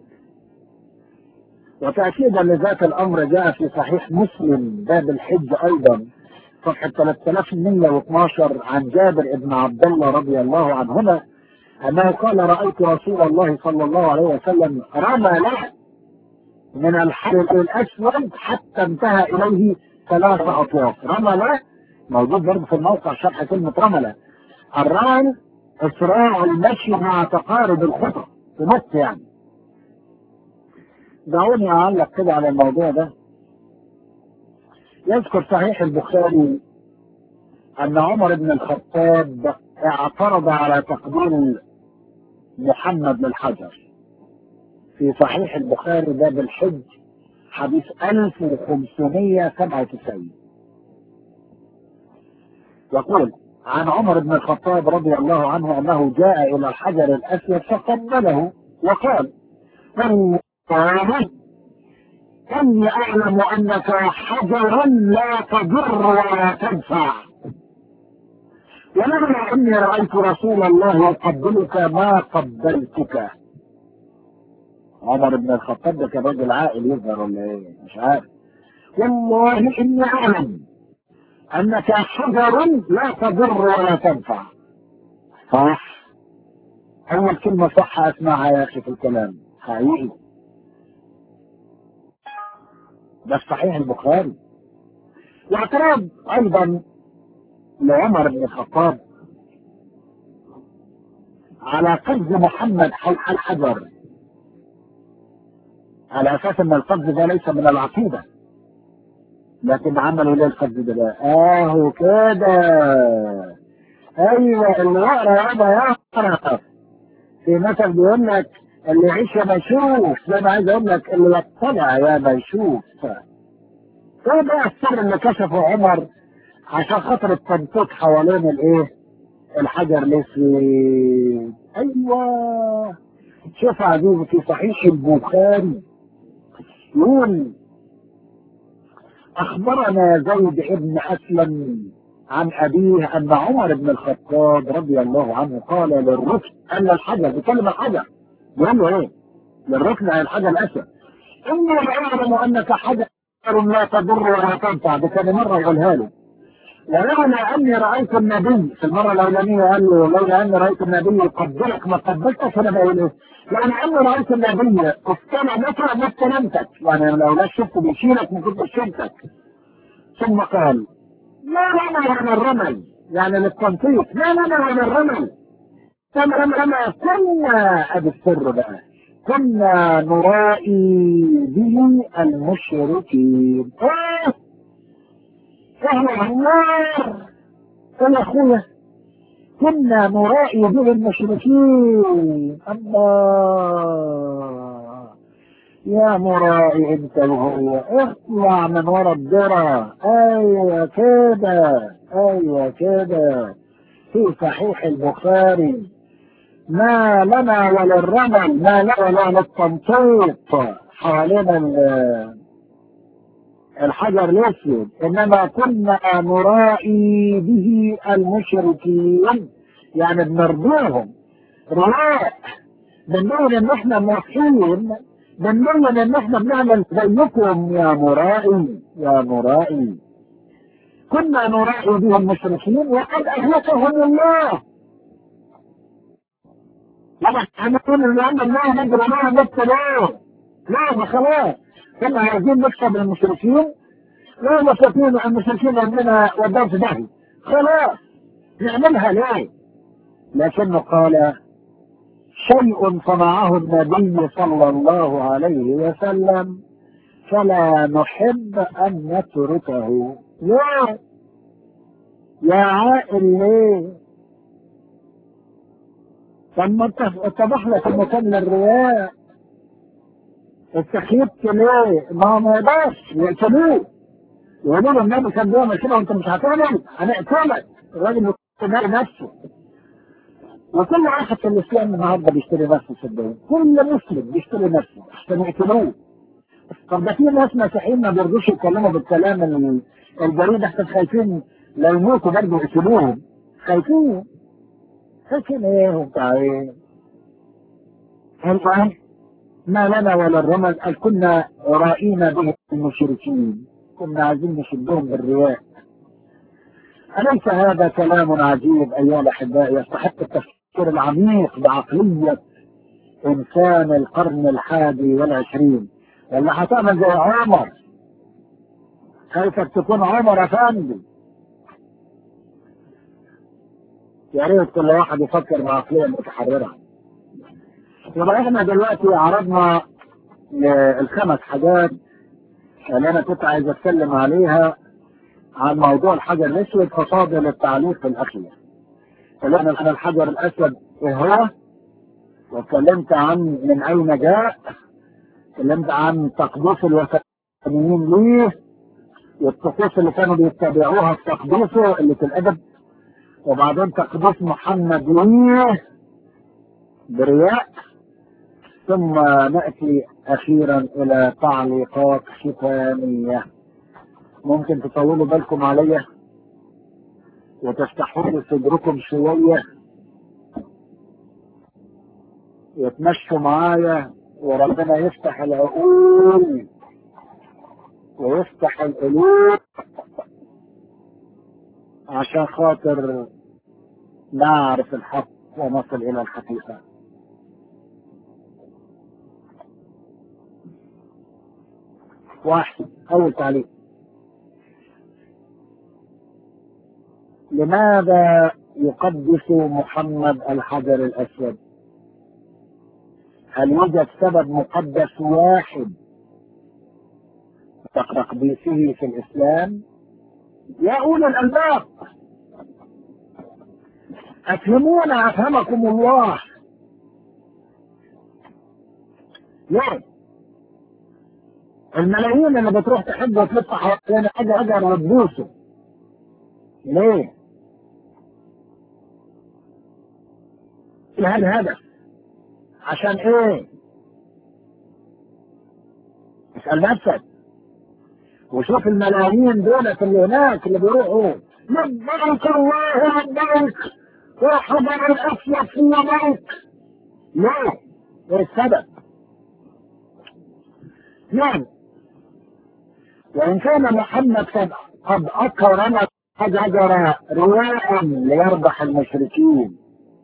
وتأكيدا لذات الأمر جاء في صحيح مسلم باب الحج أيضا صفحة 3112 عن جابر بن عبد الله رضي الله عنهما أنه قال رأيت رسول الله صلى الله عليه وسلم رمى له من الحجر الأسود حتى انتهى إليه ثلاث أطواف رمى له موجود برضه في الموقع شرح كلمة رملة الرمل إسراع المشي مع تقارب الخطى تنط يعني دعوني أعلق كده على الموضوع ده يذكر صحيح البخاري أن عمر بن الخطاب اعترض على تقديم محمد للحجر في صحيح البخاري باب الحج حديث 1597 يقول عن عمر بن الخطاب رضي الله عنه أنه جاء إلى الحجر الأسود فقبله وقال والله إني أعلم أنك حجر لا تضر ولا تنفع ولولا أني رأيت رسول الله يقبلك ما قبلتك عمر بن الخطاب ده كان راجل عاقل يظهر ولا ايه مش عارف والله اني اعلم انك حجر لا تضر ولا تنفع صح اول كلمه صح اسمعها يا اخي في الكلام حقيقي ده في صحيح البخاري واعتراض ايضا لعمر بن الخطاب على قبض محمد حول الحجر على اساس ان القبض ده ليس من العقيده لكن عملوا ليه القبض ده بقى اهو كده ايوه اللي يقرا هذا يعرف في مثل بيقول لك اللي يعيش يا ما يشوف زي ما عايز اقول لك اللي يطلع يا ما يشوف ايه بقى السر اللي كشفه عمر عشان خاطر التنطيط حوالين الايه الحجر الاسود ايوه شوف عزيزي في صحيح البخاري يقول اخبرنا زيد بن اسلم عن ابيه ان عمر بن الخطاب رضي الله عنه قال للركن ان الحجر بكلمه حجر بيقول له ايه؟ للركن على الحجر الاسود اني لاعلم انك حجر لا تضر ولا تنفع ده كان مره يقولها له ولولا اني رايت النبي في المره الاولانيه قال له لولا اني رايت النبي يقبلك ما قبلتك انا بقول ايه؟ يعني اني رايت النبي استمع لك ما استلمتك يعني لو لا شفته بيشيلك ما كنت شلتك ثم قال ما لنا عن الرمل يعني للتنطيط ما لنا عن الرمل كم رمى رمى كنا ادي السر بقى كنا نرائي به المشركين ايه احنا النار قال يا اخويا كنا نرائي به المشركين الله يا مرائي انت وهو اطلع من ورا الذرة ايوه كده ايوه كده في صحيح البخاري ما لنا وللرمل ما لنا ولا للتنطيط حوالين الحجر الاسود انما كنا نرائي به المشركين يعني بنرضوهم رواء بنقول ان احنا موحين بنقول ان احنا بنعمل زيكم يا مرائي يا مرائي كنا نرائي به المشركين وقد اهلكهم الله لما هنقول ان عند الله نجري معهم نبتلوه لا ما خلاص كنا عايزين نكسب المشركين لا مستفيد المشركين عندنا ودار في داهية خلاص نعملها ليه؟ لكنه قال شيء صنعه النبي صلى الله عليه وسلم فلا نحب ان نتركه ليه؟ يا عائل ليه؟ طب ما اتضح لك المكان للرياء استخيبت ليه؟ ما هو ما يقدرش يقتلوه يقولوا له النبي كان بيعمل كده وانت مش هتعمل هنقتلك الراجل بيشتري نفسه وكل واحد في الاسلام النهارده بيشتري نفسه صدقني كل مسلم بيشتري نفسه عشان يقتلوه طب ده في ناس مسيحيين ما بيرضوش يتكلموا بالكلام الجريد احنا خايفين لو يموتوا برضه يقتلوهم خايفين خايفين ايه وبتاع ايه المهم ما لنا ولا الرمل قال كنا رائين به المشركين كنا عايزين نشدهم بالرياء أليس هذا كلام عجيب أيها الأحباء يستحق التفكير العميق بعقلية إنسان القرن الحادي والعشرين ولا هتعمل زي عمر خايفك تكون عمر أفندي يا ريت كل واحد يفكر بعقلية متحررة يبقى احنا دلوقتي عرضنا الخمس حاجات اللي انا كنت عايز اتكلم عليها عن موضوع الحجر الاسود ففاضل التعليق الاخير اتكلمنا عن الحجر الاسود ايه هو واتكلمت عن من اين جاء اتكلمت عن تقديس الوثنيين ليه والطقوس اللي كانوا بيتبعوها في تقديسه اللي في الادب وبعدين تقديس محمد ليه برياء ثم نأتي أخيرا إلى تعليقات ختامية ممكن تطولوا بالكم عليا وتفتحوا لي صدركم شوية وتمشوا معايا وربنا يفتح العقول ويفتح القلوب عشان خاطر نعرف الحق ونصل إلى الحقيقة واحد أول تعليق لماذا يقدس محمد الحجر الأسود هل يوجد سبب مقدس واحد تقديسه في الإسلام يا أولي الألباب أفهمونا أفهمكم الله ليه الملايين اللي بتروح تحج وتلف حوالين حاجة أجر وتبوسه ليه؟ ايه الهدف؟ عشان ايه؟ اسأل نفسك وشوف الملايين دولة اللي هناك اللي بيروحوا لبيك الله لبيك وحضر الأسود في يديك ليه؟ ايه السبب؟ نعم وإن كان محمد قد قد أكرم حجر رواء ليربح المشركين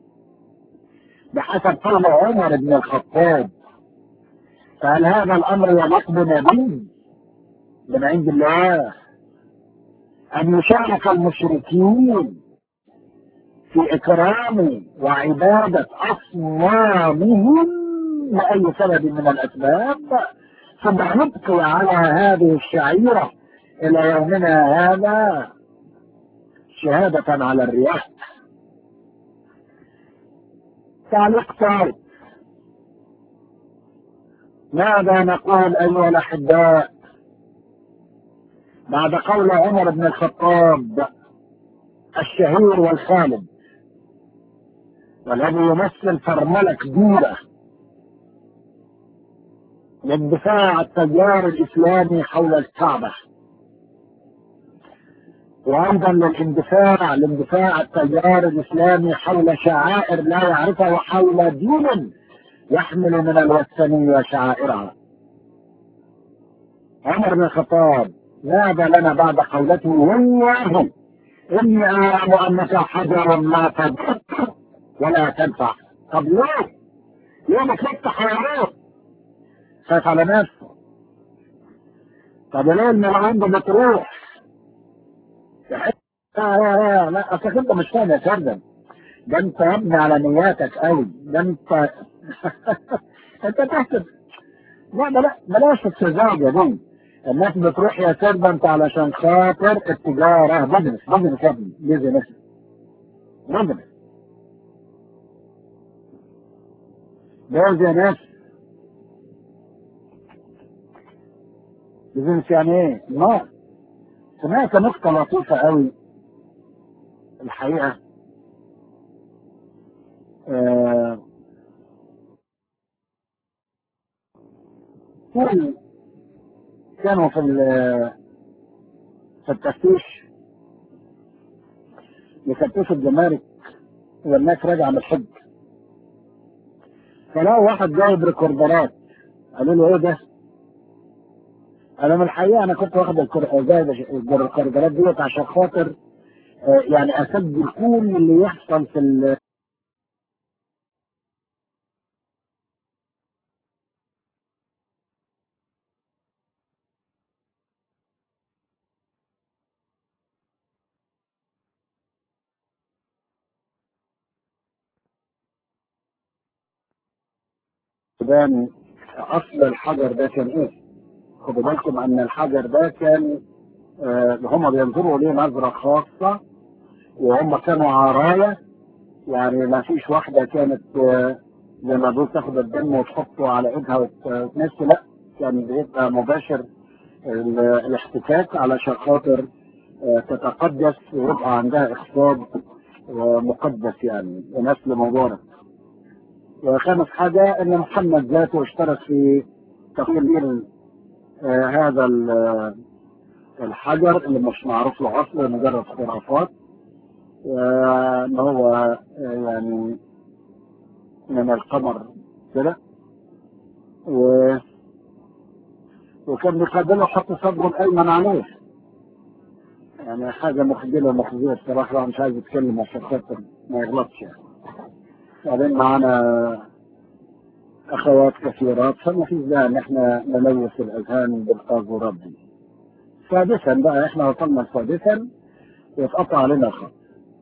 بحسب قول عمر بن الخطاب فهل هذا الامر يليق بنبي من عند الله ان يشارك المشركين في اكرام وعبادة اصنامهم لاي سبب من الاسباب ثم نبقي على هذه الشعيرة الى يومنا هذا شهادة على الرياح تعليق ثالث ماذا نقول ايها الاحباء بعد قول عمر بن الخطاب الشهير والخالد والذي يمثل فرملة كبيرة لاندفاع التيار الاسلامي حول الكعبة وايضا للاندفاع لاندفاع التيار الاسلامي حول شعائر لا يعرفها وحول دين يحمل من الوثنية شعائرها عمر بن الخطاب ماذا لنا بعد قولته والله اني اعلم انك حجر لا تضر ولا تنفع طب ليه؟ ليه ما تفتح حيوانات؟ خايف على نفسه طب ليه من عنده بتروح؟ لا لا اصلك انت مش فاهم يا فندم ده انت مبني على نياتك قوي ده انت انت تحسب لا بلا بلاش السذاجه دي الناس بتروح يا سيرفنت علشان خاطر التجاره بزنس بزنس يا ابني بزنس بزنس بزنس بزنس يعني ايه؟ نار سمعت نقطة لطيفة قوي الحقيقة آه كانوا في في التفتيش يفتشوا الجمارك والناس راجعة من الحج فلقوا واحد جايب ريكوردرات قالوا له ايه ده؟ انا من الحقيقه انا كنت واخد الريكوردرات ديت عشان خاطر آه يعني اسجل كل اللي يحصل في ال السودان اصل الحجر ده كان ايه؟ خدوا بالكم ان الحجر ده كان آه هم بينظروا ليه نظرة خاصة وهم كانوا عراية يعني ما فيش واحدة كانت آه زي ما بيقول تاخد الدم وتحطه على ايدها وتمشي لا كان بيبقى مباشر الاحتكاك علشان خاطر آه تتقدس ويبقى عندها اخصاب مقدس يعني ونسل مبارك وخامس حاجة ان محمد ذاته اشترك في تقليل آه هذا الحجر اللي مش معروف له اصله مجرد خرافات آه ان هو آه يعني من القمر كده و وكان بيقابله حط صدره الايمن عليه يعني حاجه مخجله مخزيه الصراحه مش عايز يتكلم عشان خاطر ما يغلطش يعني بعدين معانا اخوات كثيرات فما في داعي ان احنا نلوث الاذهان بالقاذورات دي. سادسا بقى احنا وصلنا سادسا واتقطع علينا خط.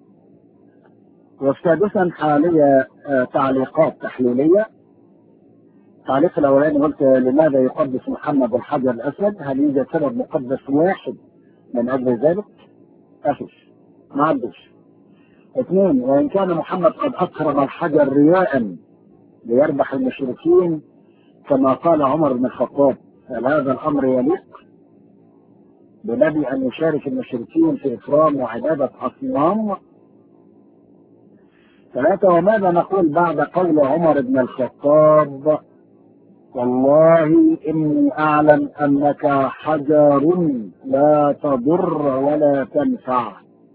والسادسا حاليا آه تعليقات تحليليه. التعليق الاولاني قلت لماذا يقدس محمد الحجر الاسود؟ هل يوجد سبب مقدس واحد من اجل ذلك؟ افش ما عندش. اثنين وان كان محمد قد اكرم الحجر رياء ليربح المشركين كما قال عمر بن الخطاب هل هذا الامر يليق بنبي ان يشارك المشركين في اكرام وعباده اصنام ثلاثة وماذا نقول بعد قول عمر بن الخطاب والله إني أعلم أنك حجر لا تضر ولا تنفع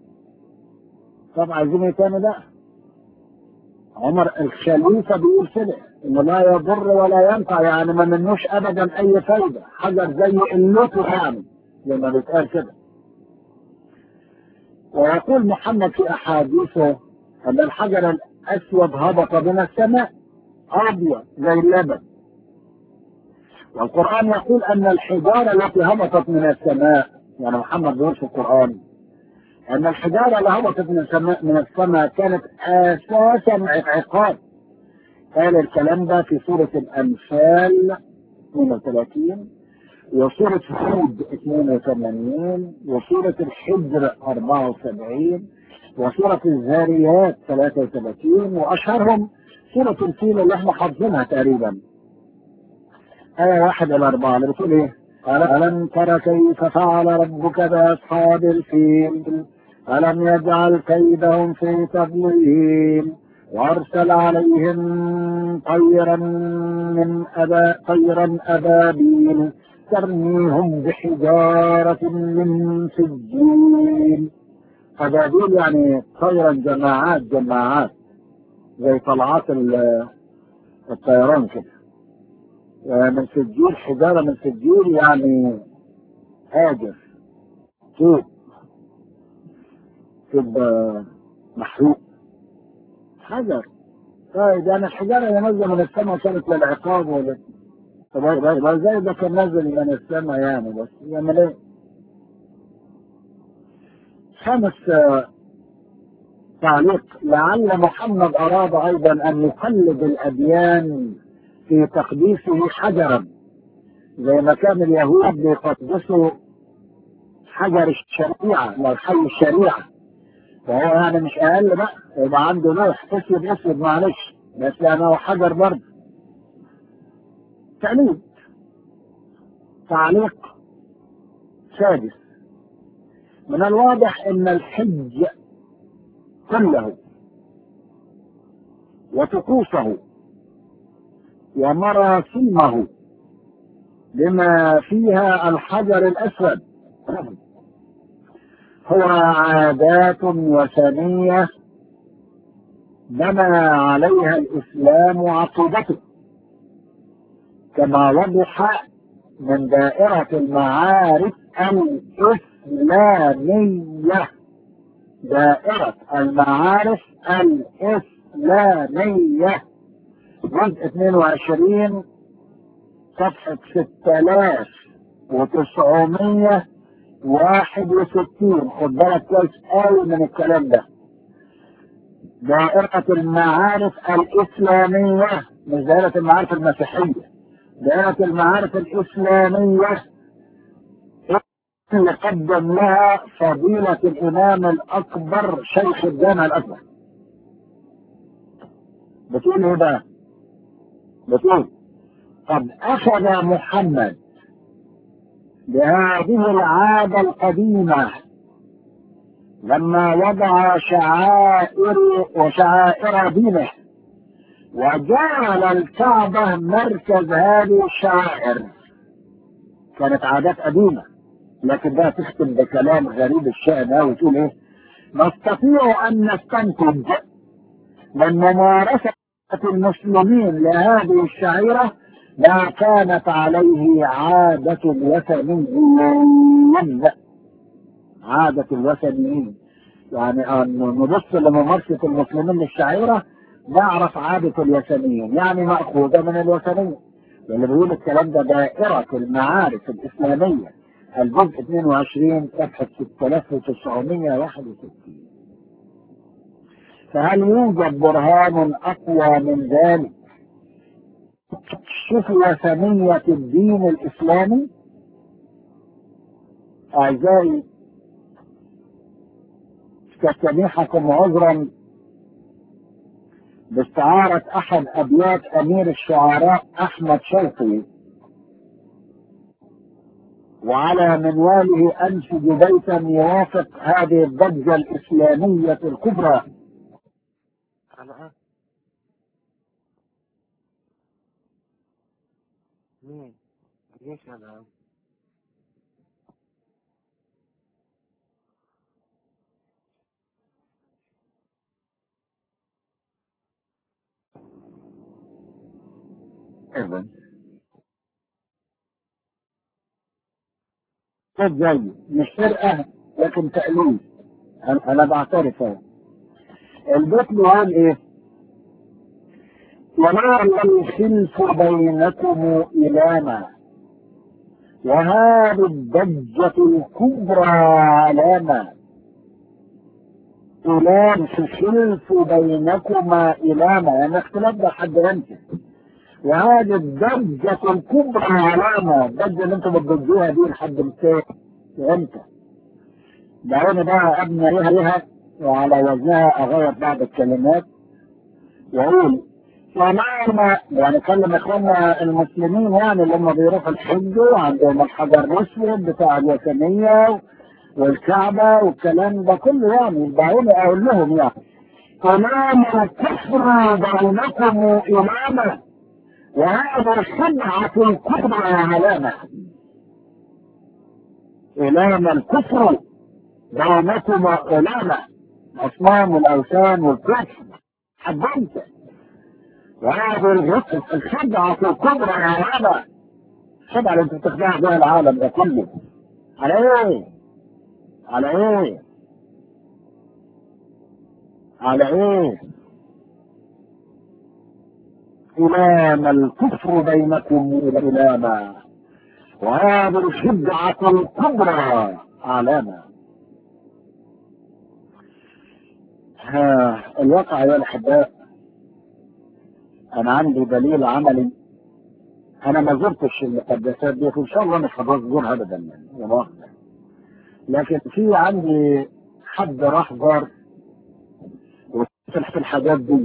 طب عايزين ايه تاني بقى عمر الخليفة بيقول كده انه لا يضر ولا ينفع يعني ما منوش ابدا اي فايدة حجر زي قلته يعني زي ما بيتقال كده ويقول محمد في أحاديثه أن الحجر الأسود هبط من السماء أبيض زي اللبن والقرآن يقول أن الحجارة التي هبطت من السماء يعني محمد بيقول في القرآن أن الحجارة اللي هبطت من السماء من السماء كانت أساسا عقاب قال الكلام ده في سورة الأنفال 32 وسورة هود 82 وسورة الحجر 74 وسورة الذاريات 33 وأشهرهم سورة الفيل اللي احنا حافظينها تقريبا آية واحد إلى أربعة اللي بتقول إيه؟ ألم تر كيف فعل ربك بأصحاب الفيل ألم يجعل كيدهم في تضليل وأرسل عليهم طيرا من أبا طيرا أبابيل ترميهم بحجارة من سجيل أبابيل يعني طيرا جماعات جماعات زي طلعات الطيران كده من سجيل حجارة من سجيل يعني هاجر طوب طوب محروق حجر طيب يعني الحجارة اللي نازلة من السماء كانت للعقاب ولا طب ازاي ده كان نازل من السماء يعني بس يعمل ايه؟ خامس تعليق لعل محمد أراد أيضا أن يقلد الأديان في تقديسه حجرا زي ما كان اليهود بيقدسوا حجر الشريعة لو حي الشريعة فهو يعني مش أقل بقى يبقى عنده نوح أسود أسود معلش بس يعني هو حجر برضه تقليد تعليق سادس من الواضح ان الحج كله وطقوسه ومراسيمه بما فيها الحجر الاسود هو عادات وثنيه بنى عليها الاسلام عقيدته كما وضح من دائرة المعارف الإسلامية دائرة المعارف الإسلامية جزء 22 صفحة 6961 خد بالك كويس قوي من الكلام ده دائرة المعارف الإسلامية مش دائرة المعارف المسيحية دائرة المعارف الإسلامية اللي قدم لها فضيلة الإمام الأكبر شيخ الجامع الأكبر بتقول إيه بقى؟ بتقول قد أخذ محمد بهذه العادة القديمة لما وضع شعائر وشعائر دينه وجعل الكعبة مركز هذه الشعائر كانت عادات قديمة لكن بقى تختم بكلام غريب الشأن ده وتقول ايه نستطيع ان نستنتج من ممارسة المسلمين لهذه الشعيرة ما كانت عليه عادة الوثنيين عادة الوثنيين يعني أن نبص لممارسة المسلمين للشعيرة نعرف عادة الوثنيين يعني مأخوذة من الوثنية اللي بيقول الكلام ده دائرة المعارف الإسلامية الجزء 22 صفحة 6961 فهل يوجد برهان أقوى من ذلك تكشف وثنية الدين الإسلامي أعزائي استسمحكم عذرا باستعارة أحد أبيات أمير الشعراء أحمد شوقي وعلى منواله أنشد بيتا يوافق هذه الضجة الإسلامية الكبرى مين؟ ليش هذا؟ أيضا صوت زي مش فرقة لكن تأليف انا أنا بعترف اهو البيت له قال ايه وما الخلف بينكم إلاما وهذه الضجة الكبرى علامة إلام في خلف بينكما إلاما يعني اختلاف ده حد امتى وهذه الضجة الكبرى علامة الضجة اللي انتوا بتضجوها دي لحد متى امتى دعوني بقى ابني عليها ليها وعلى وزنها اغير بعض الكلمات واقول ومعنى يعني كلم اخواننا المسلمين يعني اللي هم بيروحوا الحج وعندهم الحجر الاسود بتاع الوثنيه والكعبه والكلام ده كله يعني دعوني اقول لهم يعني تمام الكفر بينكم اماما وهذا الخدعه الكبرى علامه إمام الكفر بينكم إمامة أصنام الأوثان والكفر حبنت وهذه الغسل الخدعة الكبرى يا هذا الخدعة اللي انت بتخدع بها العالم ده كله على ايه؟ على ايه؟ على ايه؟ إمام الكفر بينكم إماما وهذه الخدعة الكبرى علامة ها الواقع يا الأحباء أنا عندي دليل عملي أنا ما زرتش المقدسات دي وإن شاء الله مش هزورها أبدا يعني مؤاخذة لكن في عندي حد راح زار وفتح الحاجات دي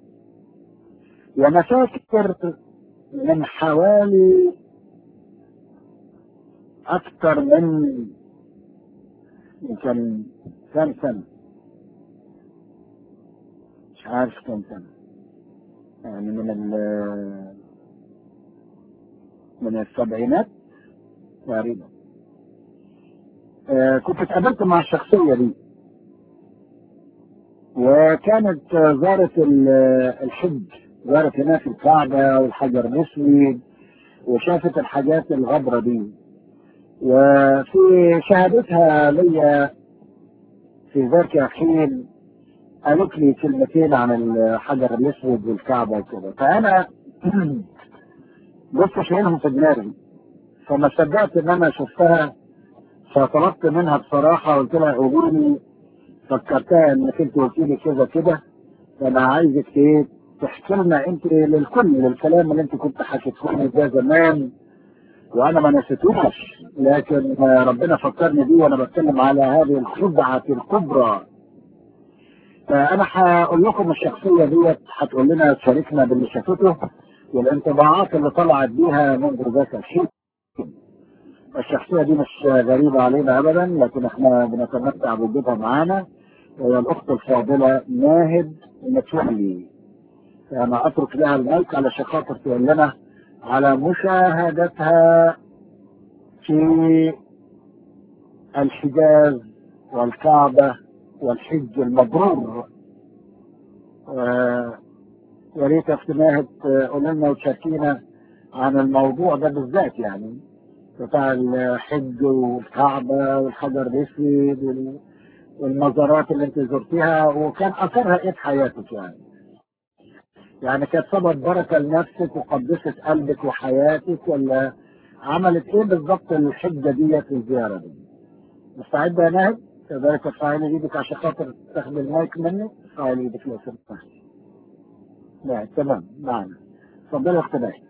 وأنا فاكر من حوالي أكثر من يمكن كم سنة مش عارف كم سنة يعني من ال من السبعينات تقريبا آه كنت اتقابلت مع الشخصية دي وكانت زارت الحج زارت هناك الكعبة والحجر الأسود وشافت الحاجات الغبرة دي وفي شهادتها لي في ذاك حين قالت لي كلمتين عن الحجر الاسود والكعبه وكده فانا لسه شايلهم في دماغي فما صدقت ان انا شفتها فطلبت منها بصراحه قلت لها قولي لي فكرتها انك انت قلت لي كذا كده فانا عايزك ايه تحكي لنا انت للكل للكلام اللي انت كنت حكيته لي ده زمان وانا ما نسيتوش لكن ربنا فكرني بيه وانا بتكلم على هذه الخدعه الكبرى فانا هقول لكم الشخصيه ديت هتقول لنا تشاركنا باللي شافته والانطباعات اللي طلعت بيها منذ ذاك الشيء الشخصيه دي مش غريبه علينا ابدا لكن احنا بنتمتع بوجودها معانا وهي الاخت الفاضله ناهد متولي انا اترك لها المايك علشان خاطر تقول لنا على مشاهدتها في الحجاز والكعبة والحج المبرور يا ريت اختناهة تقول لنا وتشاركينا عن الموضوع ده بالذات يعني بتاع الحج والكعبة والحجر الأسود والمزارات اللي انت زرتيها وكان أثرها ايه في حياتك يعني يعني كانت سبب بركة لنفسك وقدست قلبك وحياتك ولا عملت ايه بالظبط الحجة ديت والزيارة دي مستعدة يا ناهد تقدري ترفعي ايدك عشان خاطر تاخد المايك مني ارفعي ايدك لو سمحت لا تمام معنا اتفضلي يا اخت ناهد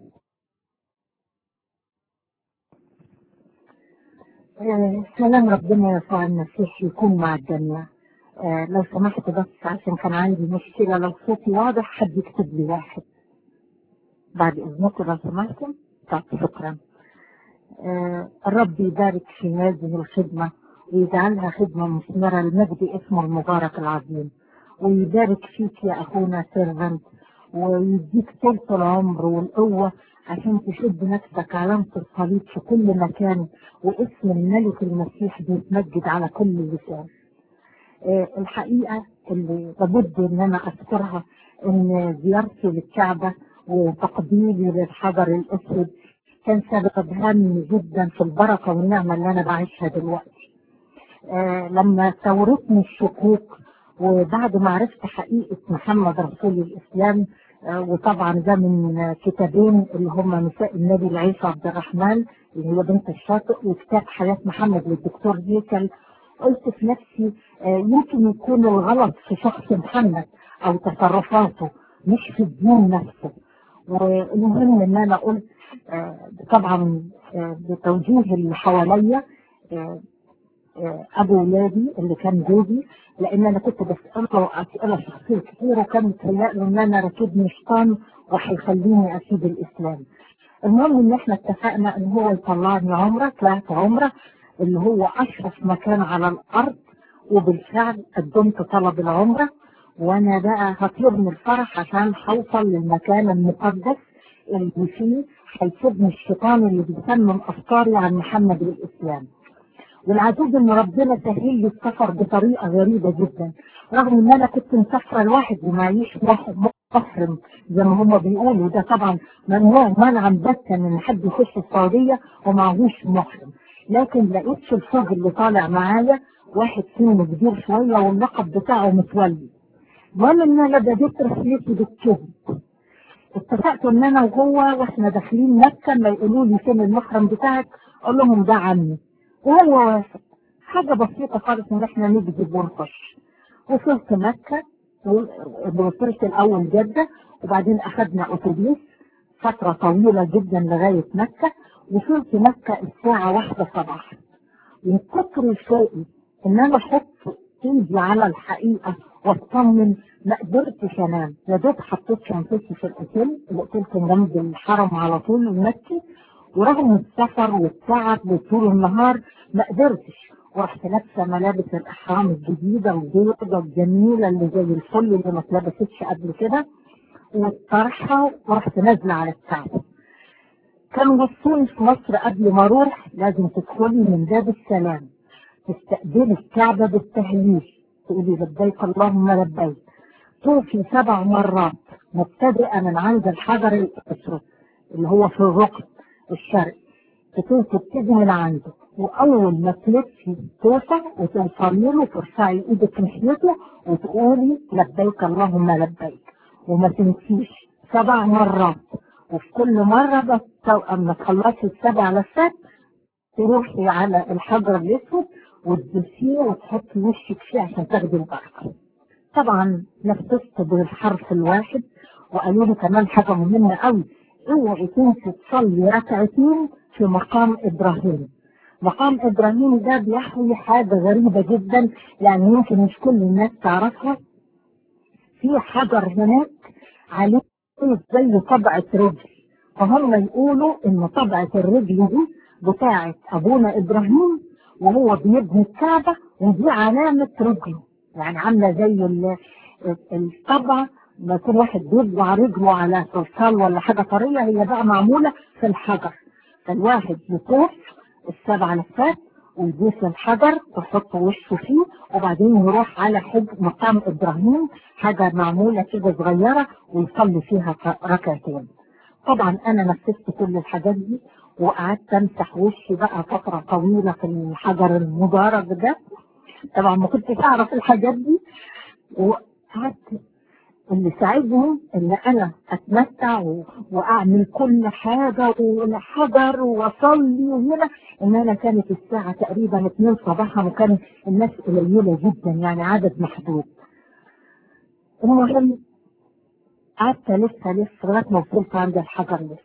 سلام ربنا يسوع المسيح يكون مع الجميع آه لو سمحت بس عشان كان عندي مشكلة لو صوتي واضح حد يكتب لي واحد بعد إذنكم لو سمحتم طيب شكرا آه الرب يبارك في هذه الخدمة ويجعلها خدمة مثمرة لمجد اسمه المبارك العظيم ويبارك فيك يا أخونا سيرفنت ويديك طولة العمر والقوة عشان تشد نفسك علامة الصليب في كل مكان واسم الملك المسيح بيتمجد على كل لسان آه الحقيقة اللي لابد ان انا اذكرها ان زيارتي للكعبة وتقديمي للحجر الاسود كان سبب هم جدا في البركة والنعمة اللي انا بعيشها دلوقتي آه لما ثورتني الشكوك وبعد ما عرفت حقيقة محمد رسول الإسلام آه وطبعا ده من آه كتابين اللي هم نساء النبي العيسى عبد الرحمن اللي هي بنت الشاطئ وكتاب حياة محمد للدكتور هيكل قلت في نفسي آه يمكن يكون الغلط في شخص محمد أو تصرفاته مش في الدين نفسه والمهم ان انا قلت آه طبعا آه بتوجيه اللي حواليا آه ابو ولادي اللي كان جوزي لان انا كنت بساله اسئله شخصيه كتير وكان متهيألي ان انا راكبني شيطان وهيخليني اسيب الاسلام. المهم ان احنا اتفقنا ان هو يطلعني عمره طلعت عمره اللي هو اشرف مكان على الارض وبالفعل قدمت طلب العمره وانا بقى هطير من الفرح عشان هوصل للمكان المقدس اللي فيه هيسيبني الشيطان اللي بيسمم افكاري عن محمد والاسلام. والعجوز ان ربنا سهل لي السفر بطريقه غريبه جدا رغم ان انا كنت مسافره لوحدي ومعيش محرم زي ما هم بيقولوا ده طبعا ممنوع منعا باتا ان حد يخش السعوديه ومعهوش محرم لكن لقيت في الفوج اللي طالع معايا واحد سنه كبير شويه واللقب بتاعه متولي المهم ان انا بديت رحلتي بالكذب اتفقت ان انا وهو واحنا داخلين مكه ما يقولوا لي فين المحرم بتاعك اقول لهم ده عمي وهو وافق حاجة بسيطة خالص ان احنا نكذب ونخش وصلت مكة وصلت الاول جدة وبعدين اخذنا اتوبيس فترة طويلة جدا لغاية مكة وصلت مكة الساعة واحدة صباحا من كتر شوقي ان انا احط ايدي على الحقيقة واطمن ما قدرتش انام يا دوب حطيت شنطتي في الاوتيل الاوتيل كان جنب الحرم على طول المكي ورغم السفر والتعب وطول النهار ما قدرتش ورحت لابسه ملابس الاحرام الجديده البيضه الجميله اللي زي الفل اللي ما اتلبستش قبل كده والطرحه ورحت نازله على الكعبه. كانوا وصوني في مصر قبل ما اروح لازم تدخلي من باب السلام تستقبلي الكعبه بالتهليل تقولي لبيك اللهم لبيك توفي سبع مرات مبتدئه من عند الحجر الاسود اللي هو في الركن الشرقي تكون تبتدي من عنده واول ما تلفي توفى وتوصلي له ترفعي ايدك ناحيته وتقولي لبيك اللهم لبيك وما تنسيش سبع مرات وفي كل مرة بس اما تخلصي السبع لفات تروحي على الحجر الاسود وتدسيه وتحطي وشك فيه عشان تاخدي البركة. طبعا نفذت بالحرف الواحد وقالوا لي كمان حاجة مهمة قوي اوعي تنسي تصلي ركعتين في مقام ابراهيم مقام ابراهيم ده بيحوي حاجه غريبه جدا يعني يمكن مش كل الناس تعرفها في حجر هناك عليه زي طبعه رجل فهم يقولوا ان طبعه الرجل دي بتاعه ابونا ابراهيم وهو بيبني الكعبه ودي علامه رجله يعني عامله زي الطبعه ما يكون واحد بيطبع رجله على صلصال ولا حاجه طريه هي بقى معموله في الحجر فالواحد يطوف السبع لفات ويدوس الحجر ويحط وشه فيه وبعدين يروح على حج مقام ابراهيم حاجه معموله كده صغيره ويصلي فيها ركعتين. طبعا انا نفذت كل الحاجات دي وقعدت امسح وشي بقى فتره طويله في الحجر المبارك ده طبعا ما كنتش اعرف الحاجات دي وقعدت اللي ساعدني ان انا اتمتع و... واعمل كل حاجه والحجر واصلي وهنا ان انا كانت الساعه تقريبا 2 صباحا وكان الناس قليله جدا يعني عدد محدود. المهم قعدت الف الف لغايه ما وصلت عند الحجر لسه.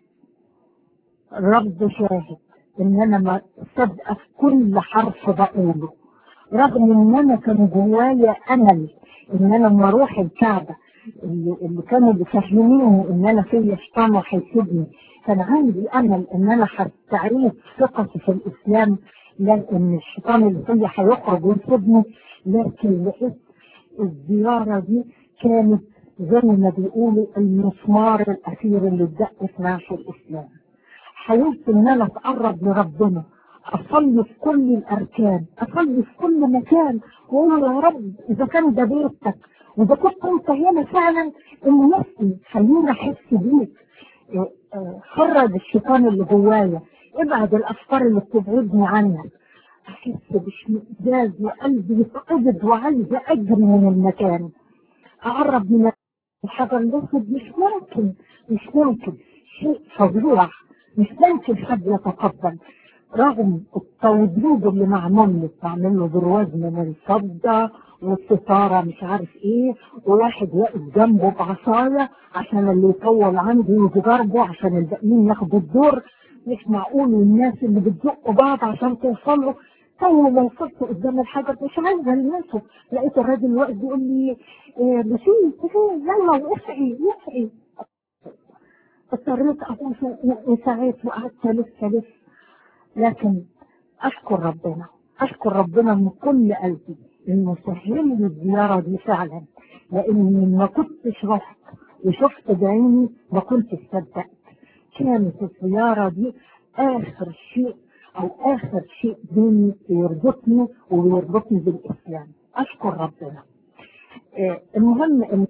الرب شاهد ان انا ما صدقه في كل حرف بقوله رغم ان انا كان جوايا امل ان انا لما اروح الكعبه اللي, اللي كانوا بيفهموني ان انا فيا شيطان وهيسيبني كان عندي امل ان انا هستعيد ثقتي في الاسلام لان الشيطان اللي فيا هيخرج ويسيبني لكن لقيت الزياره دي كانت زي ما بيقولوا المسمار الاخير اللي اتدق في نعش الاسلام. حاولت ان انا اتقرب لربنا اصلي في كل الاركان اصلي في كل مكان واقول يا رب اذا كان ده بيتك واذا كنت انت هنا فعلا ان نفسي خليني احس بيك خرج الشيطان اللي جوايا ابعد الافكار اللي بتبعدني عنك احس باشمئزاز وقلبي يتقبض وعايزه اجري من المكان اقرب من الحجر الاسود مش ممكن مش ممكن شيء فظيع مش ممكن حد يتقبل رغم التوضيب اللي معمول له بعمل له برواز من الفضه والستاره مش عارف ايه وواحد واقف جنبه بعصايه عشان اللي يطول عنده يجربه عشان الباقيين ياخدوا الدور مش معقول الناس اللي بتزقوا بعض عشان توصلوا اول ما وصلت قدام الحجر مش عايزه المسه لقيت الراجل واقف بيقول لي إيه بشير بشير يلا وقفي وقفي اضطريت ابوس وساعات وقعدت الف الف لكن اشكر ربنا اشكر ربنا من كل قلبي انه سهل لي الزياره دي فعلا لاني ما كنتش رحت وشفت بعيني ما كنتش صدقت كانت الزياره دي اخر شيء او اخر شيء بيني يربطني ويربطني بالاسلام اشكر ربنا آه المهم ان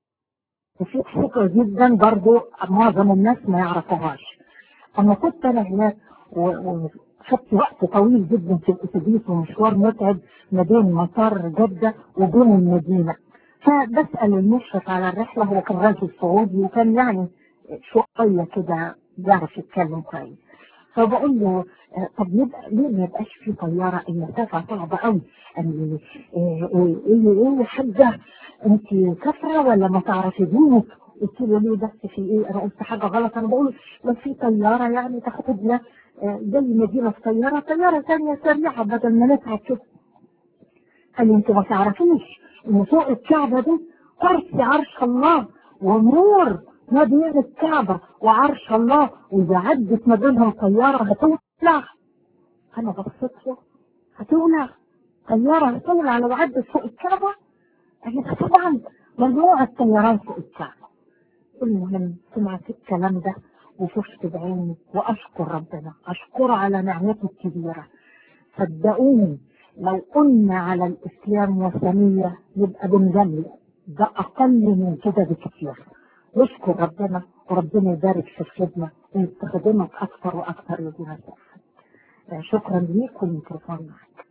في فكرة جدا برضو معظم الناس ما يعرفوهاش انا كنت انا هناك وخدت وقت طويل جدا في الاتوبيس ومشوار متعب ما بين مطار جدة وبين المدينة فبسأل المشرف على الرحلة هو كان راجل سعودي وكان يعني شوية كده بيعرف يتكلم كويس فبقول له آه طب يبقى ليه ما يبقاش في طياره المسافه صعبه قوي قال لي ايه ايه ايه يا حاجه انت كافره ولا ما تعرفي دينك قلت له ليه بس في ايه انا قلت حاجه غلط انا بقول لو في طياره يعني تاخدنا آه زي مدينه في طياره طياره ثانيه سريعه بدل ما نتعب كده قال لي انت ما تعرفيش ان فوق الكعبه دي كرسي عرش الله ونور ما بين الكعبة وعرش الله وإذا عدت ما بينهم طيارة هتولع أنا بصيت له هتولع طيارة هتولع لو عدت فوق الكعبة أنا طبعا مجموعة طيارات فوق الكعبة المهم سمعت الكلام ده وشفت بعيني وأشكر ربنا أشكر على نعمته الكبيرة صدقوني لو قلنا على الإسلام وثنية يبقى بنجمل ده أقل من كده بكثير نشكر ربنا وربنا يبارك في الخدمة ويستخدمك أكثر وأكثر يا دينا شكرا ليك والميكروفون معك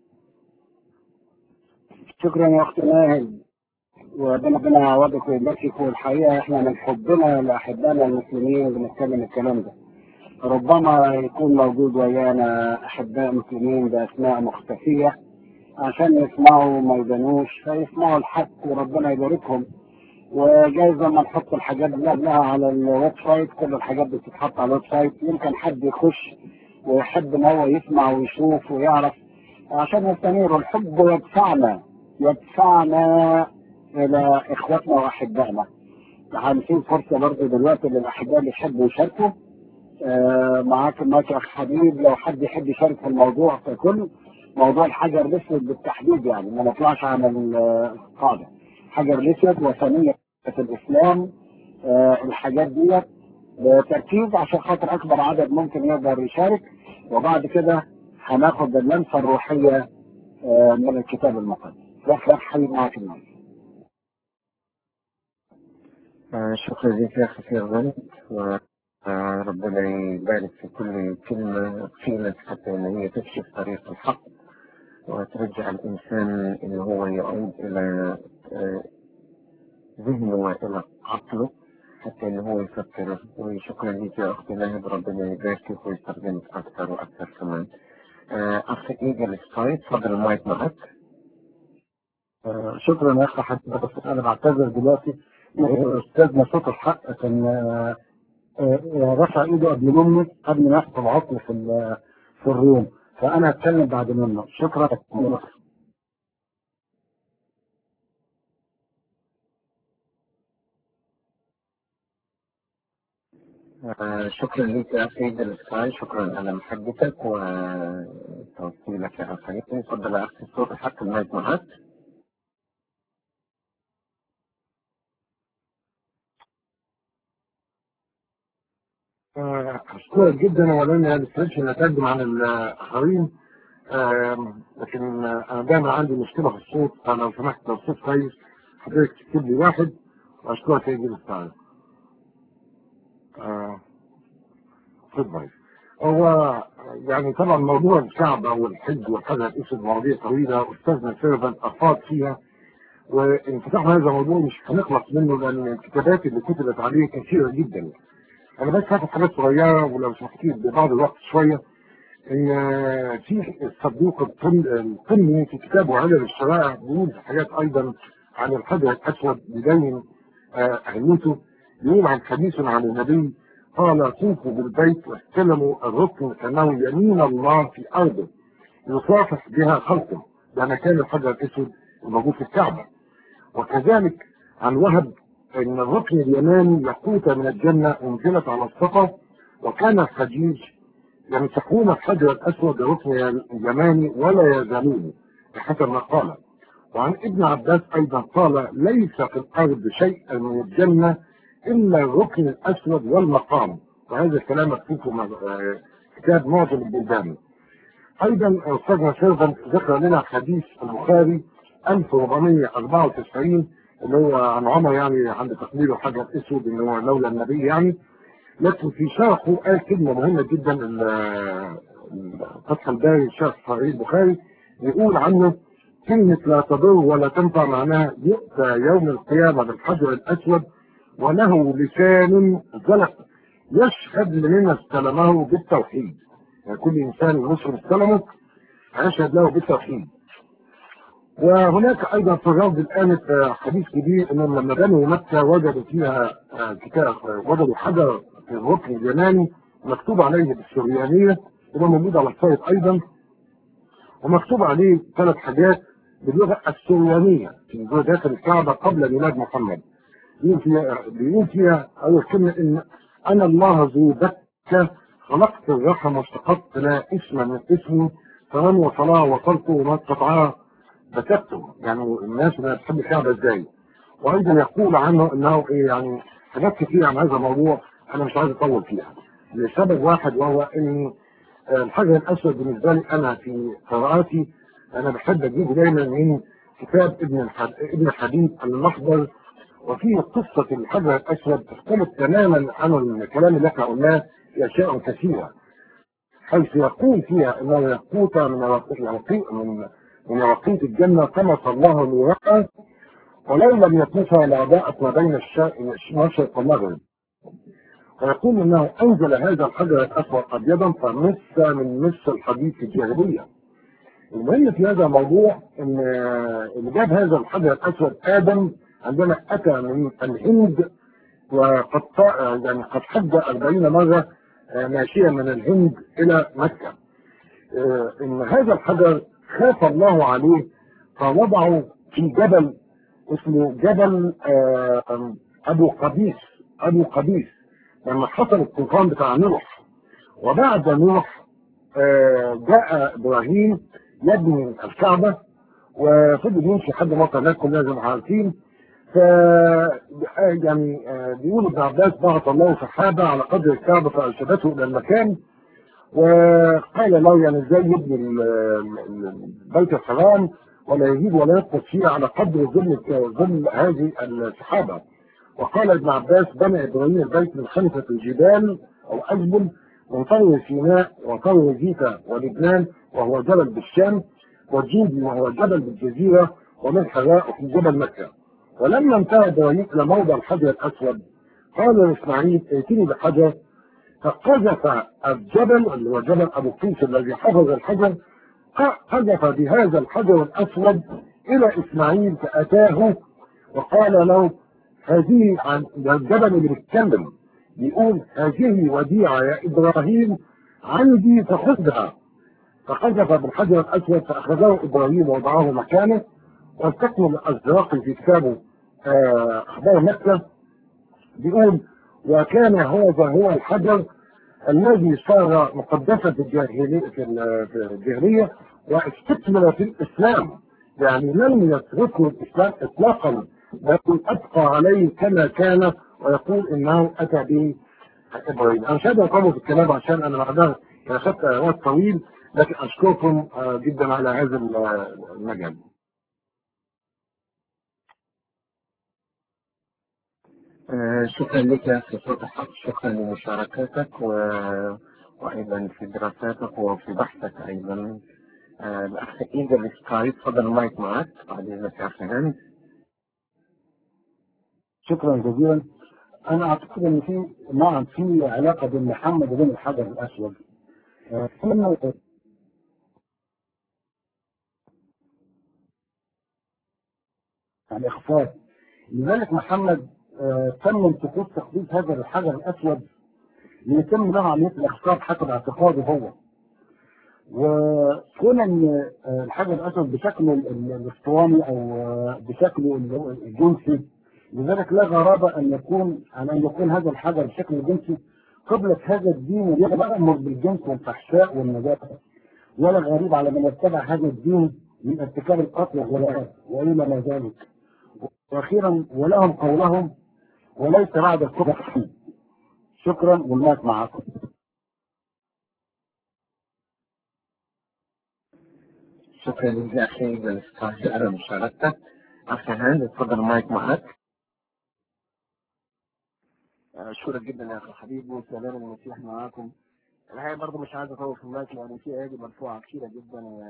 شكرا يا أختي ناهل وربنا يعوضك ويباركك والحقيقة احنا من حبنا لأحبائنا المسلمين بنتكلم الكلام ده ربما يكون موجود ويانا أحباء مسلمين بأسماء مختفية عشان يسمعوا ما يبانوش فيسمعوا الحق وربنا يباركهم وجايز لما نحط الحاجات دي قبلها على الويب سايت كل الحاجات دي بتتحط على الويب سايت يمكن حد يخش ويحب ان هو يسمع ويشوف ويعرف عشان يستمر الحب يدفعنا يدفعنا الى اخواتنا واحبائنا هنسيب فرصه برضه دلوقتي للاحباء اللي يحبوا يشاركوا آه معاك المايك اخ حبيب لو حد يحب يشارك في الموضوع ككل موضوع الحجر الاسود بالتحديد يعني ما نطلعش عن القاعده حجر الاسود وثنيه في الاسلام آه الحاجات ديت بتركيز عشان خاطر اكبر عدد ممكن يقدر يشارك وبعد كده هناخد اللمسه الروحيه آه من الكتاب المقدس اخ حبيب معاك المايك آه شكرا لك يا اخي في غني وربنا يبارك في كل كلمة قيلت حتى ان هي تكشف طريق الحق وترجع الانسان ان هو يعود الى ذهنه والى عقله حتى ان هو يفكر وشكرا لك يا اختي ناهد ربنا يباركك ويستخدمك اكثر واكثر كمان اخ ايجل سكاي تفضل المايك معك آه شكرا يا اخ حتى بس انا بعتذر دلوقتي استاذنا صوت الحق كان آه آه رفع ايده قبل مني قبل ما يحصل عطل في في الروم فانا هتكلم بعد منه شكرا آه شكرا لك يا سيد الإسرائيل شكرا على محبتك وتوصيلك يا أخي تفضل يا أخي الصوت الحق المايك معك أشكرك جدا أولا ما بتفرقش إن أتقدم عن الآخرين لكن أنا دايما عندي مشكلة في الصوت فلو سمحت لو الصوت كويس حضرتك تكتب لي واحد وأشكرك يا جيل السعادة. صوت كويس. هو يعني طبعا موضوع الكعبة والحج والحجر الأسود مواضيع طويلة أستاذنا سيرفن أفاض فيها وانفتاح هذا الموضوع مش هنخلص منه لأن الكتابات اللي كتبت عليه كثيرة جدا أنا بس هاخد حاجات صغيرة ولو سمحتي ببعض الوقت شوية إن في الصديق القمي في كتابه علم الشرائع بيقول في حاجات أيضا عن الحجر الأسود يبين أهميته يقول عن حديث عن النبي قال طوفوا بالبيت واستلموا الركن كانه يمين الله في ارضه يصافح بها خلقه ده مكان الحجر الاسود الموجود في الكعبه وكذلك عن وهب ان الركن اليماني يقوت من الجنه انزلت على الصفا وكان الحجيج يمسحون الحجر الاسود بركن يماني ولا يزالون بحسب ما قال وعن ابن عباس ايضا قال ليس في الارض شيء من الجنه الا الركن الاسود والمقام وهذا الكلام مكتوب في كتاب معجم البلداني ايضا استاذنا سيرفن ذكر لنا حديث البخاري 1494 اللي هو عن عمر يعني عند تقليله حجر اسود ان هو لولا النبي يعني لكن في شرحه قال كلمه مهمه جدا فتح الباري شرح صحيح البخاري يقول عنه كلمة لا تضر ولا تنفع معناها يؤتى يوم القيامة بالحجر الأسود وله لسان زلق يشهد لمن استلمه بالتوحيد يعني كل انسان مسلم استلمه يشهد له بالتوحيد وهناك ايضا في الروض الان حديث كبير انهم لما بنوا مكه وجدوا فيها كتاب وجدوا حجر في الركن اليماني مكتوب عليه بالسريانيه وده موجود على السايت ايضا ومكتوب عليه ثلاث حاجات باللغه السريانيه في داخل الكعبه قبل ميلاد محمد بيقول فيها بيقول فيها اول كلمه ان انا الله ذو بكه خلقت الرحم واشتققت لا اسم من اسمي فمن وصلها وصلته وما استطاعها بكته يعني الناس اللي بتحب الكعبه ازاي وايضا يقول عنه انه ايه يعني حاجات كتير عن هذا الموضوع انا مش عايز اطول فيها لسبب واحد وهو ان الحجر الاسود بالنسبه لي انا في قراءاتي انا بحب اجيبه دايما من كتاب ابن ابن حبيب المحضر وفي قصة الحجر الأسود تختلف تماما عن الكلام اللي احنا قلناه في أشياء كثيرة حيث يقول فيها أنه يقوت من رقيق من من رقيق الجنة كما صلاه نورها ولو لم يطوفها لأضاءت ما بين المشرق والمغرب ويقول أنه أنزل هذا الحجر الأسود أبيضا فمس من مس الحديث في الجاهلية المهم في هذا الموضوع ان اللي جاب هذا الحجر الاسود ادم عندما اتى من الهند وقد يعني قد حج 40 مره ماشيا من الهند الى مكه ان هذا الحجر خاف الله عليه فوضعه في جبل اسمه جبل ابو قبيس ابو قبيس لما حصل الطوفان بتاع نوح وبعد نوح جاء ابراهيم يبني الكعبة وفضل يمشي لحد ما الناس كلها زي ما عارفين ف يعني بيقول ابن عباس بعث الله سحابة على قدر الكعبة فأرشدته إلى المكان وقال له يعني ازاي يبني البيت الحرام ولا يزيد ولا ينقص فيه على قدر ظل ظل هذه السحابة وقال ابن عباس بنى ابراهيم البيت من خلفة الجبال او اجبل من طور سيناء وطور زيتا ولبنان وهو جبل بالشام والجودي وهو جبل بالجزيرة ومن حراء في جبل مكة ولما انتهى ابراهيم الى موضع الحجر الاسود قال لاسماعيل ائتني بحجر فقذف الجبل اللي هو جبل ابو قيس الذي حفظ الحجر قذف بهذا الحجر الاسود الى اسماعيل فاتاه وقال له هذه عن الجبل اللي بيتكلم بيقول هذه وديعه يا ابراهيم عندي فخذها فقذف بالحجر الاسود فاخذه ابراهيم ووضعه مكانه واستكمل الازراقي في كتابه اخبار مكه بيقول وكان هذا هو الحجر الذي صار مقدسا في الجاهليه في الجاهليه واستكمل في الاسلام يعني لم يتركه الاسلام اطلاقا بل ابقى عليه كما كان ويقول انه اتى به ابراهيم انا مش قادر اطول في الكلام عشان انا بعدها اخذت وقت طويل لكن اشكركم جدا على هذا المجال شكرا لك يا أخي فتح شكرا لمشاركتك و... وأيضا في دراساتك وفي بحثك أيضا آه، الأخ إيجل سكاي تفضل المايك معك بعد إذنك يا أخي هاني شكرا جزيلا انا اعتقد ان في نعم في علاقه بين محمد وبين الحجر الاسود آه، كنا يعني اخفاء لذلك محمد آه، تم طقوس تقديس هذا الحجر الاسود ليتم له عمليه الاخفاء حسب اعتقاده هو وكون ان آه، الحجر الاسود بشكله ال- ال- الاسطواني او آه، بشكله اللي هو الجنسي لذلك لا غرابه ان يكون عن ان يكون هذا الحجر بشكل الجنسي قبلة هذا الدين يأمر بالجنس والفحشاء والنجاسة ولا غريب على من يتبع هذا الدين من ارتكاب القتل والغلاء وإلى ما ذلك وأخيرا ولهم قولهم وليس بعد الكفر شكرا والماك معكم شكرا لك يا أخي إيجل سكاي على مشاركتك أخي هاني تفضل المايك معك اشكرك جدا يا اخي حبيبي وسلام المسيح معاكم الحقيقه برضه مش عايز اطول في المايك لان في ايادي مرفوعه كتيره جدا و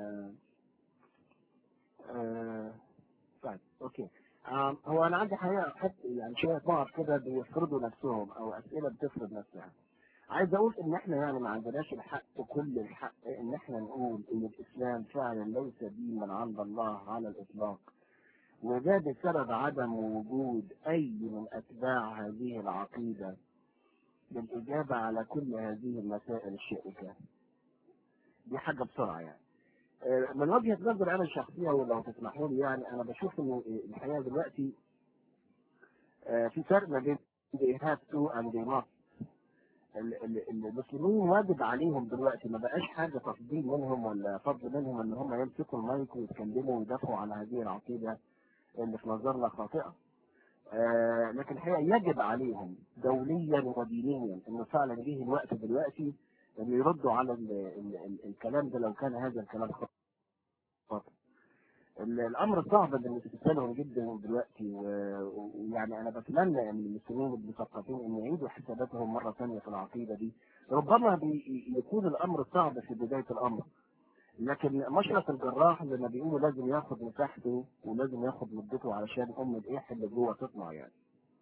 آه، طيب اوكي آم، هو انا عندي حقيقه حت يعني شويه نقط كده بيفرضوا نفسهم او اسئله بتفرض نفسها عايز اقول ان احنا يعني ما عندناش الحق كل الحق ان احنا نقول ان الاسلام فعلا ليس دينا عند الله على الاطلاق وده بسبب عدم وجود أي من أتباع هذه العقيدة للإجابة على كل هذه المسائل الشائكة دي حاجة بسرعة يعني آه، من وجهة نظر أنا الشخصية ولو تسمحوا لي يعني أنا بشوف إن الحقيقة دلوقتي آه، في فرق ما بين they have to and they must ال- ال- المسلمين واجب عليهم دلوقتي ما بقاش حاجة تفضيل منهم ولا فضل منهم إن هم يمسكوا المايك ويتكلموا ويدافعوا عن هذه العقيدة اللي في نظرنا خاطئة آه لكن الحقيقة يجب عليهم دوليا ودينيا انه فعلا جه الوقت دلوقتي ان يردوا على ال ال ال الكلام ده لو كان هذا الكلام خاطئ. ال- الامر صعب بالنسبه لهم جدا دلوقتي و- ويعني انا بتمنى ان المسلمين المثقفين ان يعيدوا حساباتهم مره ثانيه في العقيده دي ربما بي- يكون الامر صعب في بدايه الامر لكن مشرف الجراح زي ما بيقولوا لازم ياخد مساحته ولازم ياخد مدته علشان ام الايه اللي جوه تطلع يعني.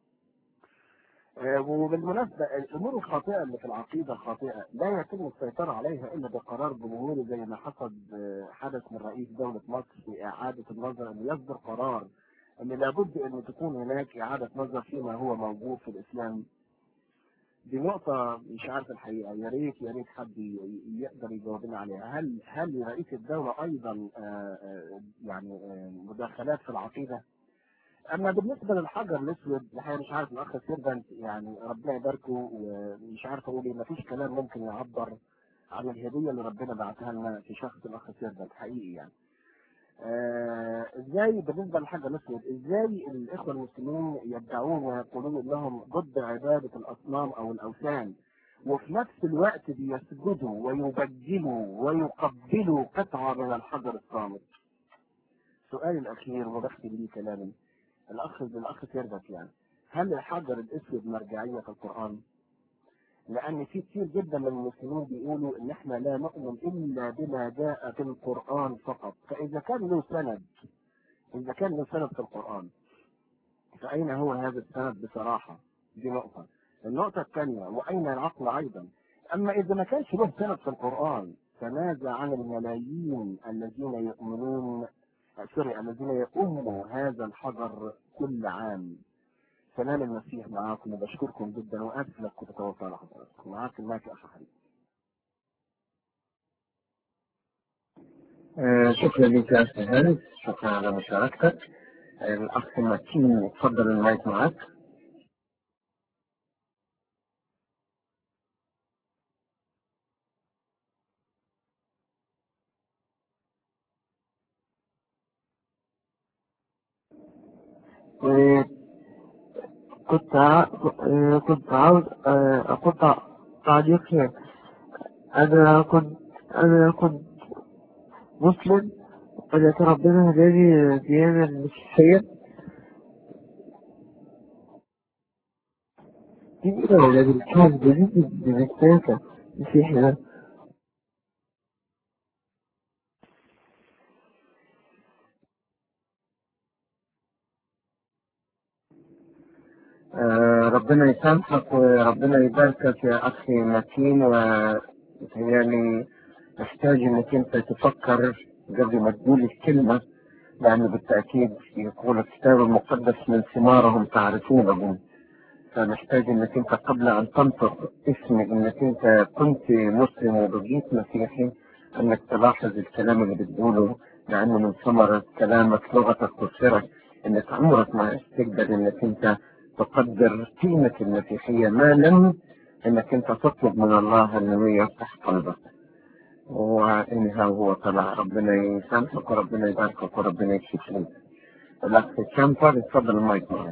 آه، وبالمناسبة الأمور الخاطئة اللي في العقيدة الخاطئة لا يتم السيطرة عليها إلا بقرار جمهوري زي ما حصل آه، حدث من رئيس دولة مصر في إعادة النظر أن يصدر قرار أن لابد أن تكون هناك إعادة نظر فيما هو موجود في الإسلام دي نقطة مش عارف الحقيقة يا ريت يا ريت حد ي- يقدر يجاوبنا عليها هل هل رئيس الدولة أيضا آه، آه، يعني آه، مداخلات في العقيدة؟ أما بالنسبة للحجر الأسود الحقيقة مش عارف الأخ سيرفنت يعني ربنا يباركه ومش عارف أقول إيه مفيش كلام ممكن يعبر عن الهدية اللي ربنا بعتها لنا في شخص الأخ سيرفنت حقيقي يعني. آه، ازاي بالنسبه للحاج الاسود ازاي الاخوه المسلمين يدعون ويقولون انهم ضد عباده الاصنام او الاوثان وفي نفس الوقت بيسجدوا ويبجلوا ويقبلوا قطعه من الحجر الصامت. سؤالي الاخير وبختم بيه كلامي الاخ الاخ سيرفت يعني هل الحجر الاسود مرجعيه في القران؟ لان في كتير جدا من المسلمين بيقولوا ان احنا لا نؤمن الا بما جاء في القران فقط فاذا كان له سند اذا كان له سند في القران فاين هو هذا السند بصراحه دي نقطه النقطه الثانيه واين العقل ايضا اما اذا ما كانش له سند في القران فماذا عن الملايين الذين يؤمنون سوري الذين يؤمنوا هذا الحجر كل عام سلام المسيح معاكم وبشكركم جدا واسف لك كنت اتواصل على حضراتكم معاك المايك يا اخ حبيبي آه، شكرا لك يا أخي هاني شكرا على مشاركتك آه، الأخ متين تفضل المايك معك آه، كنت ع... آه، كنت عاوز آه، أقول تعليق يعني أنا كنت أنا كنت مسلم ولكن ربنا هداني ديانة المسيحية دي إيه ولا بالكاس دي بالكاسة مسيحي ده آه، ربنا يسامحك وربنا يباركك يا أخي متين ويعني محتاج إنك أنت تفكر قبل ما تقول الكلمة لأنه بالتأكيد يقول الكتاب المقدس من ثمارهم تعرفونهم فمحتاج إنك أنت قبل أن تنطق اسم إنك أنت كنت مسلم وبقيت مسيحي إنك تلاحظ الكلام اللي بتقوله لأنه من ثمرة كلامك لغتك وسرك إنك عمرك ما تقدر إنك أنت تقدر قيمة المسيحية ما لم انك انت تطلب من الله انه يفتح قلبك وانها هو طلع ربنا يسامحك وربنا يباركك وربنا يكشف لك الاخ شامبر اتفضل المايك معك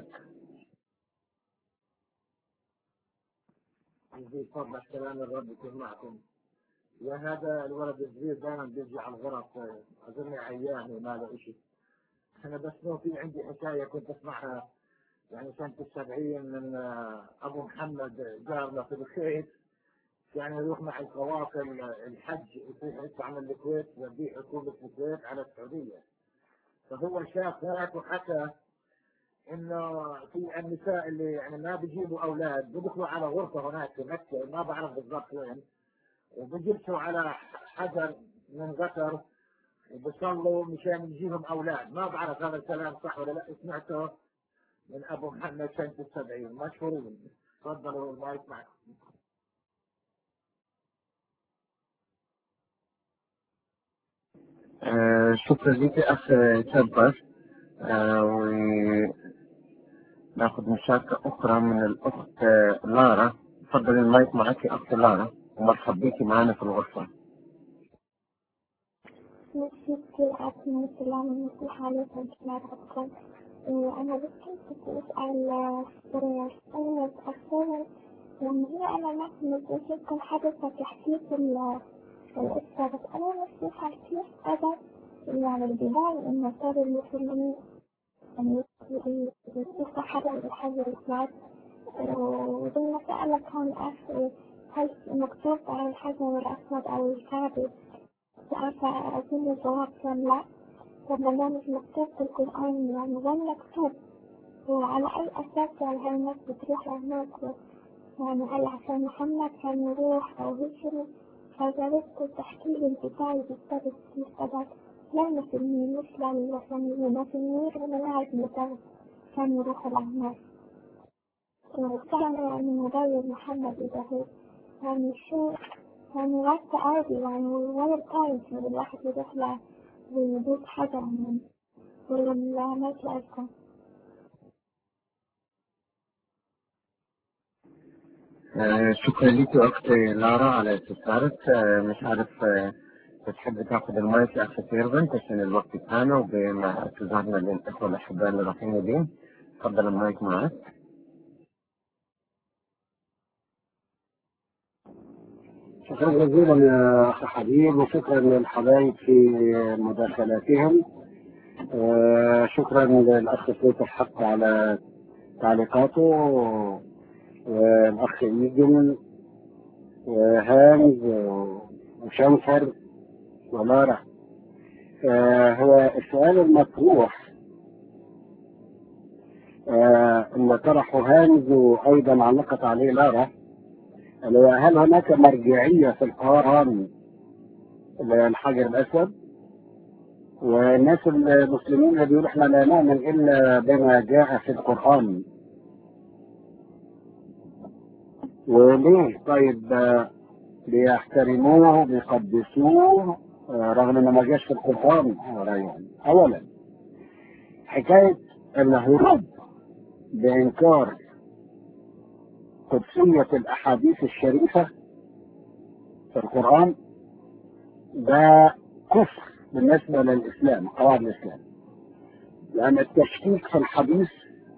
يزيد فضل كلام الرب يكون معكم يا هذا الولد الصغير دائما بيجي على الغرف اظن عيان ما له شيء انا بس لو في عندي حكايه كنت اسمعها يعني سنة السبعين من آه، أبو محمد جارنا في الخيط يعني يروح مع القوافل الحج يطلع من الكويت يوديه حكومة الكويت على السعودية فهو شاف هناك وحكى انه في النساء اللي يعني ما بيجيبوا اولاد بيدخلوا على غرفه هناك في مكه ما بعرف بالضبط وين وبيجلسوا على حجر من ذكر وبيصلوا مشان يجيهم اولاد ما بعرف هذا الكلام صح ولا لا سمعته من ابو محمد سنه السبعين مشهورين تفضلوا المايك معكم آه شكرا لك اخ شامبر آه وناخذ مشاركة اخرى من الاخت آه، لارا تفضل المايك معك يا اخت لارا ومرحبا بك معنا في الغرفة نفسي كتير عارفة السلام المسيح عليكم جماعتكم أنا بس كنت أسأل سرير أنا أتأثر لما هي أنا نفسي نزلت كل حدث تحديث القصة بس أنا نفسي كيف قدر يعني البداية إنه صار المسلمين يعني يشوفوا حدا الحجر الأسود وزي ما سألك هون أخ هل مكتوب على الحجر الأسود أو الكعبة عارفة أظن الجواب كان لا وبرنامج مكتوب في القرآن يعني وين مكتوب وعلى أي أساس يعني هاي الناس بتروح لهناك يعني هل عشان محمد كان يروح أو هيك فجربت تحكي لي البداية بالضبط كيف بدأت لا مسلمين مش للوثنيين مسلمين وملاعب مثال كانوا يروحوا لهناك وكان يعني مغير محمد إذا هيك يعني شو يعني وقت عادي يعني وين تعرف إن الواحد يروح له ويدوق حاجة من ولا ما تلاقيكم آه شكرا لك اخت لارا على اتصالك آه مش عارف آه بتحب تاخذ المايك يا اخي سيرفنت عشان الوقت بتاعنا ومع اعتذارنا للاخوه الاحباء اللي رايحين اليوم تفضل المايك معك شكرا جزيلا يا اخ حبيب وشكرا للحبايب في مداخلاتهم وشكرا للاخ سيف الحق على تعليقاته والاخ ايجن وهانز وشنفر ولارا آه، هو السؤال المطروح آه، اللي طرحه هانز وايضا علقت عليه لارا اللي هو هل هناك مرجعية في القرآن للحجر الأسود والناس المسلمين اللي بيقولوا احنا لا نؤمن إلا بما جاء في القرآن وليه طيب آه، بيحترموه بيقدسوه آه، رغم انه ما جاش في القرآن آه، يعني اولا حكاية الهروب بإنكار قدسية الأحاديث الشريفة في القرآن ده كفر بالنسبة للإسلام قواعد الإسلام لأن التشكيك في الحديث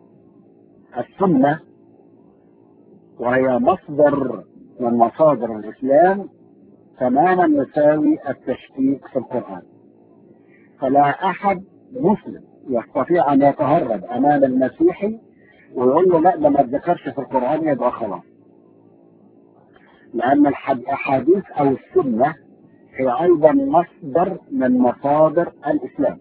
السنة وهي مصدر من مصادر الإسلام تماما يساوي التشكيك في القرآن فلا أحد مسلم يستطيع أن يتهرب أمام المسيحي ويقول له لا ده ما اتذكرش في القرآن يبقى خلاص لأن الأحاديث أو السنة هي أيضا مصدر من مصادر الإسلام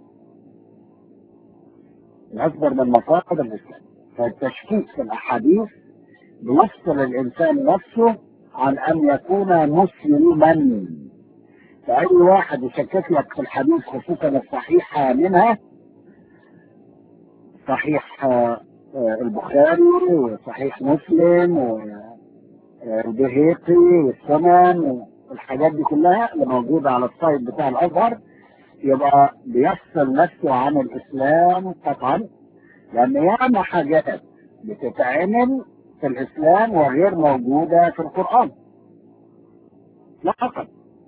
مصدر من مصادر الإسلام فالتشكيك في الأحاديث بيفصل الإنسان نفسه عن أن يكون مسلما فأي واحد يشكك لك في الحديث خصوصا الصحيحة منها صحيح البخاري وصحيح مسلم والبهيقي والسنن والحاجات دي كلها اللي موجودة على السايت بتاع الأزهر يبقى بيفصل نفسه عن الإسلام قطعا لأن ياما حاجات بتتعمل في الإسلام وغير موجودة في القرآن لا فقط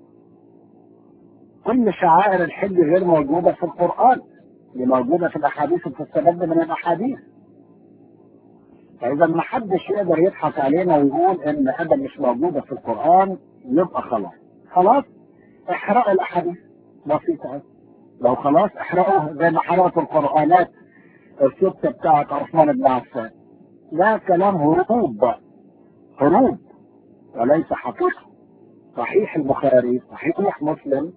كل شعائر الحج غير موجودة في القرآن اللي موجودة في الأحاديث وبتستمد من الأحاديث فإذا ما حدش يقدر يضحك علينا ويقول إن هذا مش موجودة في القرآن يبقى خلاص خلاص احرقوا الأحاديث بسيطة لو خلاص احرقوها زي ما حرقوا القرآنات الستة بتاعت عثمان بن عفان ده كلام هروب هروب وليس حقيقة صحيح البخاري صحيح مسلم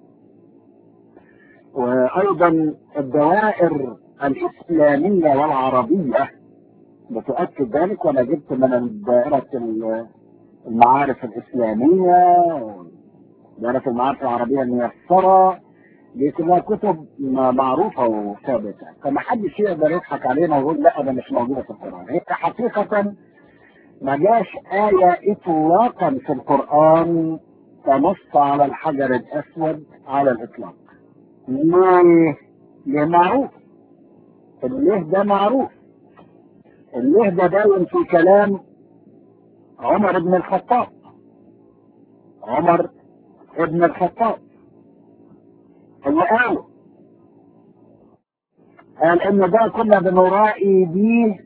وأيضا الدوائر الإسلامية والعربية بتؤكد ذلك وأنا جبت من دائرة المعارف الإسلامية دائرة المعارف العربية الميسرة دي كلها كتب معروفة وثابتة فما حدش يقدر يضحك علينا ويقول لا ده مش موجودة في القرآن هي حقيقة ما جاش آية إطلاقا في القرآن تنص على الحجر الأسود على الإطلاق ليه؟ ليه معروف الليه ده معروف الليه ده باين في كلام عمر بن الخطاب عمر بن الخطاب اللي قال قال ان ده كنا بنرائي بيه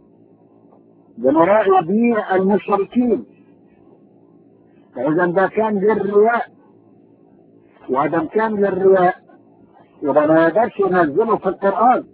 بنرائي بيه المشركين فاذا ده كان للرياء وادم كان للرياء يبقى ما يقدرش ينزله في القران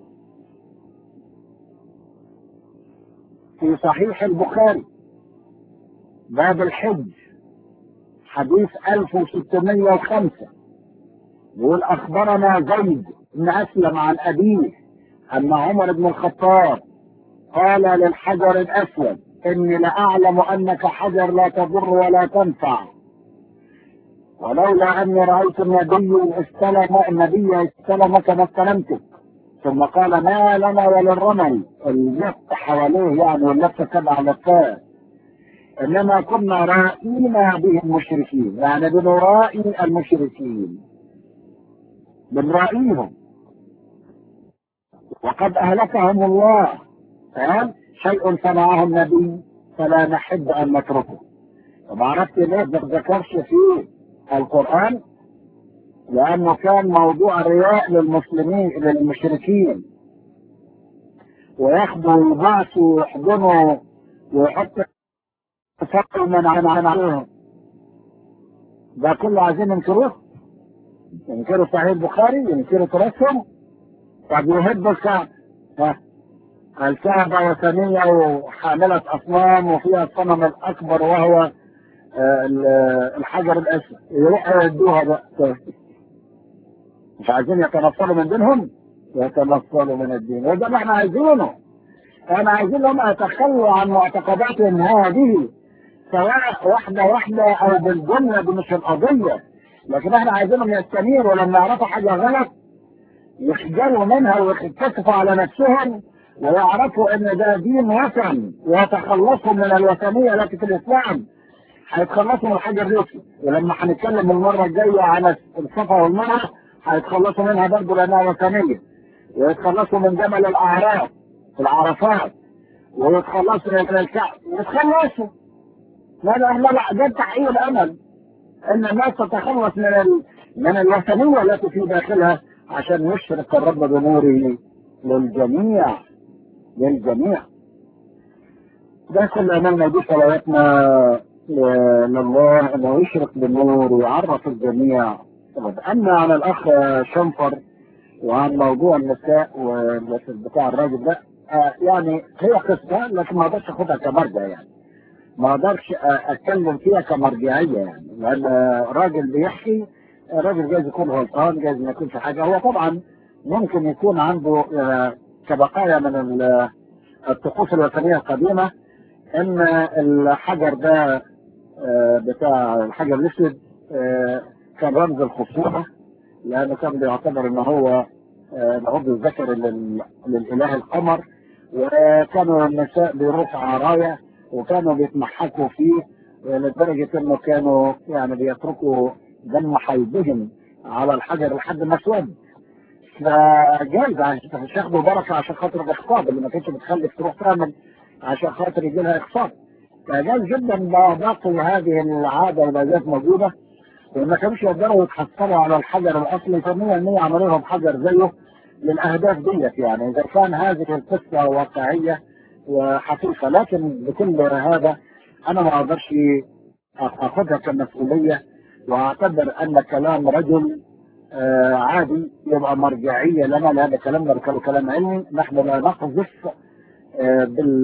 في صحيح البخاري باب الحج حديث 1605 يقول أخبرنا زيد بن أسلم عن أبيه أن عمر بن الخطاب قال للحجر الأسود إني لأعلم أنك حجر لا تضر ولا تنفع ولولا أني رأيت النبي استلم النبي استلمك ما استلمتك ثم قال ما لنا وللرمل اللف حواليه يعني واللف تبع لفات انما كنا رائينا به المشركين يعني بنرائي المشركين بنرائيهم وقد اهلكهم الله قال شيء صنعه النبي فلا نحب ان نتركه طب عرفت ليه ما ذكرش في القران لانه كان موضوع الرياء للمسلمين للمشركين وياخدوا ويبعثوا ويحضنوا ويحطوا فقر من عن عن عليهم ده كله عايزين ينكروه ينكروا صحيح البخاري ينكروا تراثهم طب يهدوا الكعبة ها الكعبة وثنية وحاملة أصنام وفيها الصنم الأكبر وهو الحجر الأسود يروحوا يدوها بقى مش عايزين يتنصلوا من دينهم يتنصلوا من الدين وده ما احنا عايزينه احنا عايزين لهم يتخلوا عن معتقداتهم هذه سواء واحدة واحدة او بالجملة دي مش القضية لكن احنا عايزينهم يستنيروا ولما يعرفوا حاجة غلط يخجلوا منها ويتكسفوا على نفسهم ويعرفوا ان ده دين وثن ويتخلصوا من الوثنية التي في الاسلام هيتخلصوا من الحجر الاسود ولما هنتكلم المرة الجاية عن الصفا والمرأة هيتخلصوا منها برضه لانها وثنية ويتخلصوا من جبل الاعراف العرفات ويتخلصوا من الكعب يتخلصوا لا لا لا ده تحقيق الامل ان الناس تتخلص من ال... من الوثنيه التي في داخلها عشان يشرق الرب بنوره للجميع للجميع ده كل املنا دي صلواتنا لله انه يشرق بالنور ويعرف الجميع اما عن الاخ شنفر وعن موضوع النساء بتاع الراجل ده آه يعني هي قصه لكن ما اقدرش اخدها كمرجع يعني ما اقدرش أ- اتكلم فيها كمرجعيه يعني لان راجل بيحكي راجل جايز يكون غلطان جايز ما يكونش حاجه هو طبعا ممكن يكون عنده آه، كبقايا من ال- الطقوس الوثنيه القديمه ان الحجر ده آه، بتاع الحجر الاسود آه، كان رمز الخصومه لانه كان بيعتبر ان هو آه، العضو الذكري لل- للاله القمر وكانوا النساء بيروحوا عرايا وكانوا بيتمحكوا فيه لدرجة انه كانوا يعني بيتركوا دم حيضهم على الحجر لحد ما اسود فجايز عشان مش ياخدوا بركة عشان خاطر الاخصاب اللي ما كانتش بتخلف تروح تعمل عشان خاطر يجي لها اخصاب فجايز جدا باقي هذه العادة وما زالت موجودة وما كانوش يقدروا يتحصلوا على الحجر الاصلي فمية المية عملوا لهم حجر زيه للاهداف ديت يعني اذا كان هذه القصة واقعية وحقيقة لكن بكل هذا انا ما اقدرش اخذها كمسؤولية واعتبر ان كلام رجل آه، عادي يبقى مرجعية لنا لهذا كلامنا كلام كلام علمي نحن لا نقذف آه،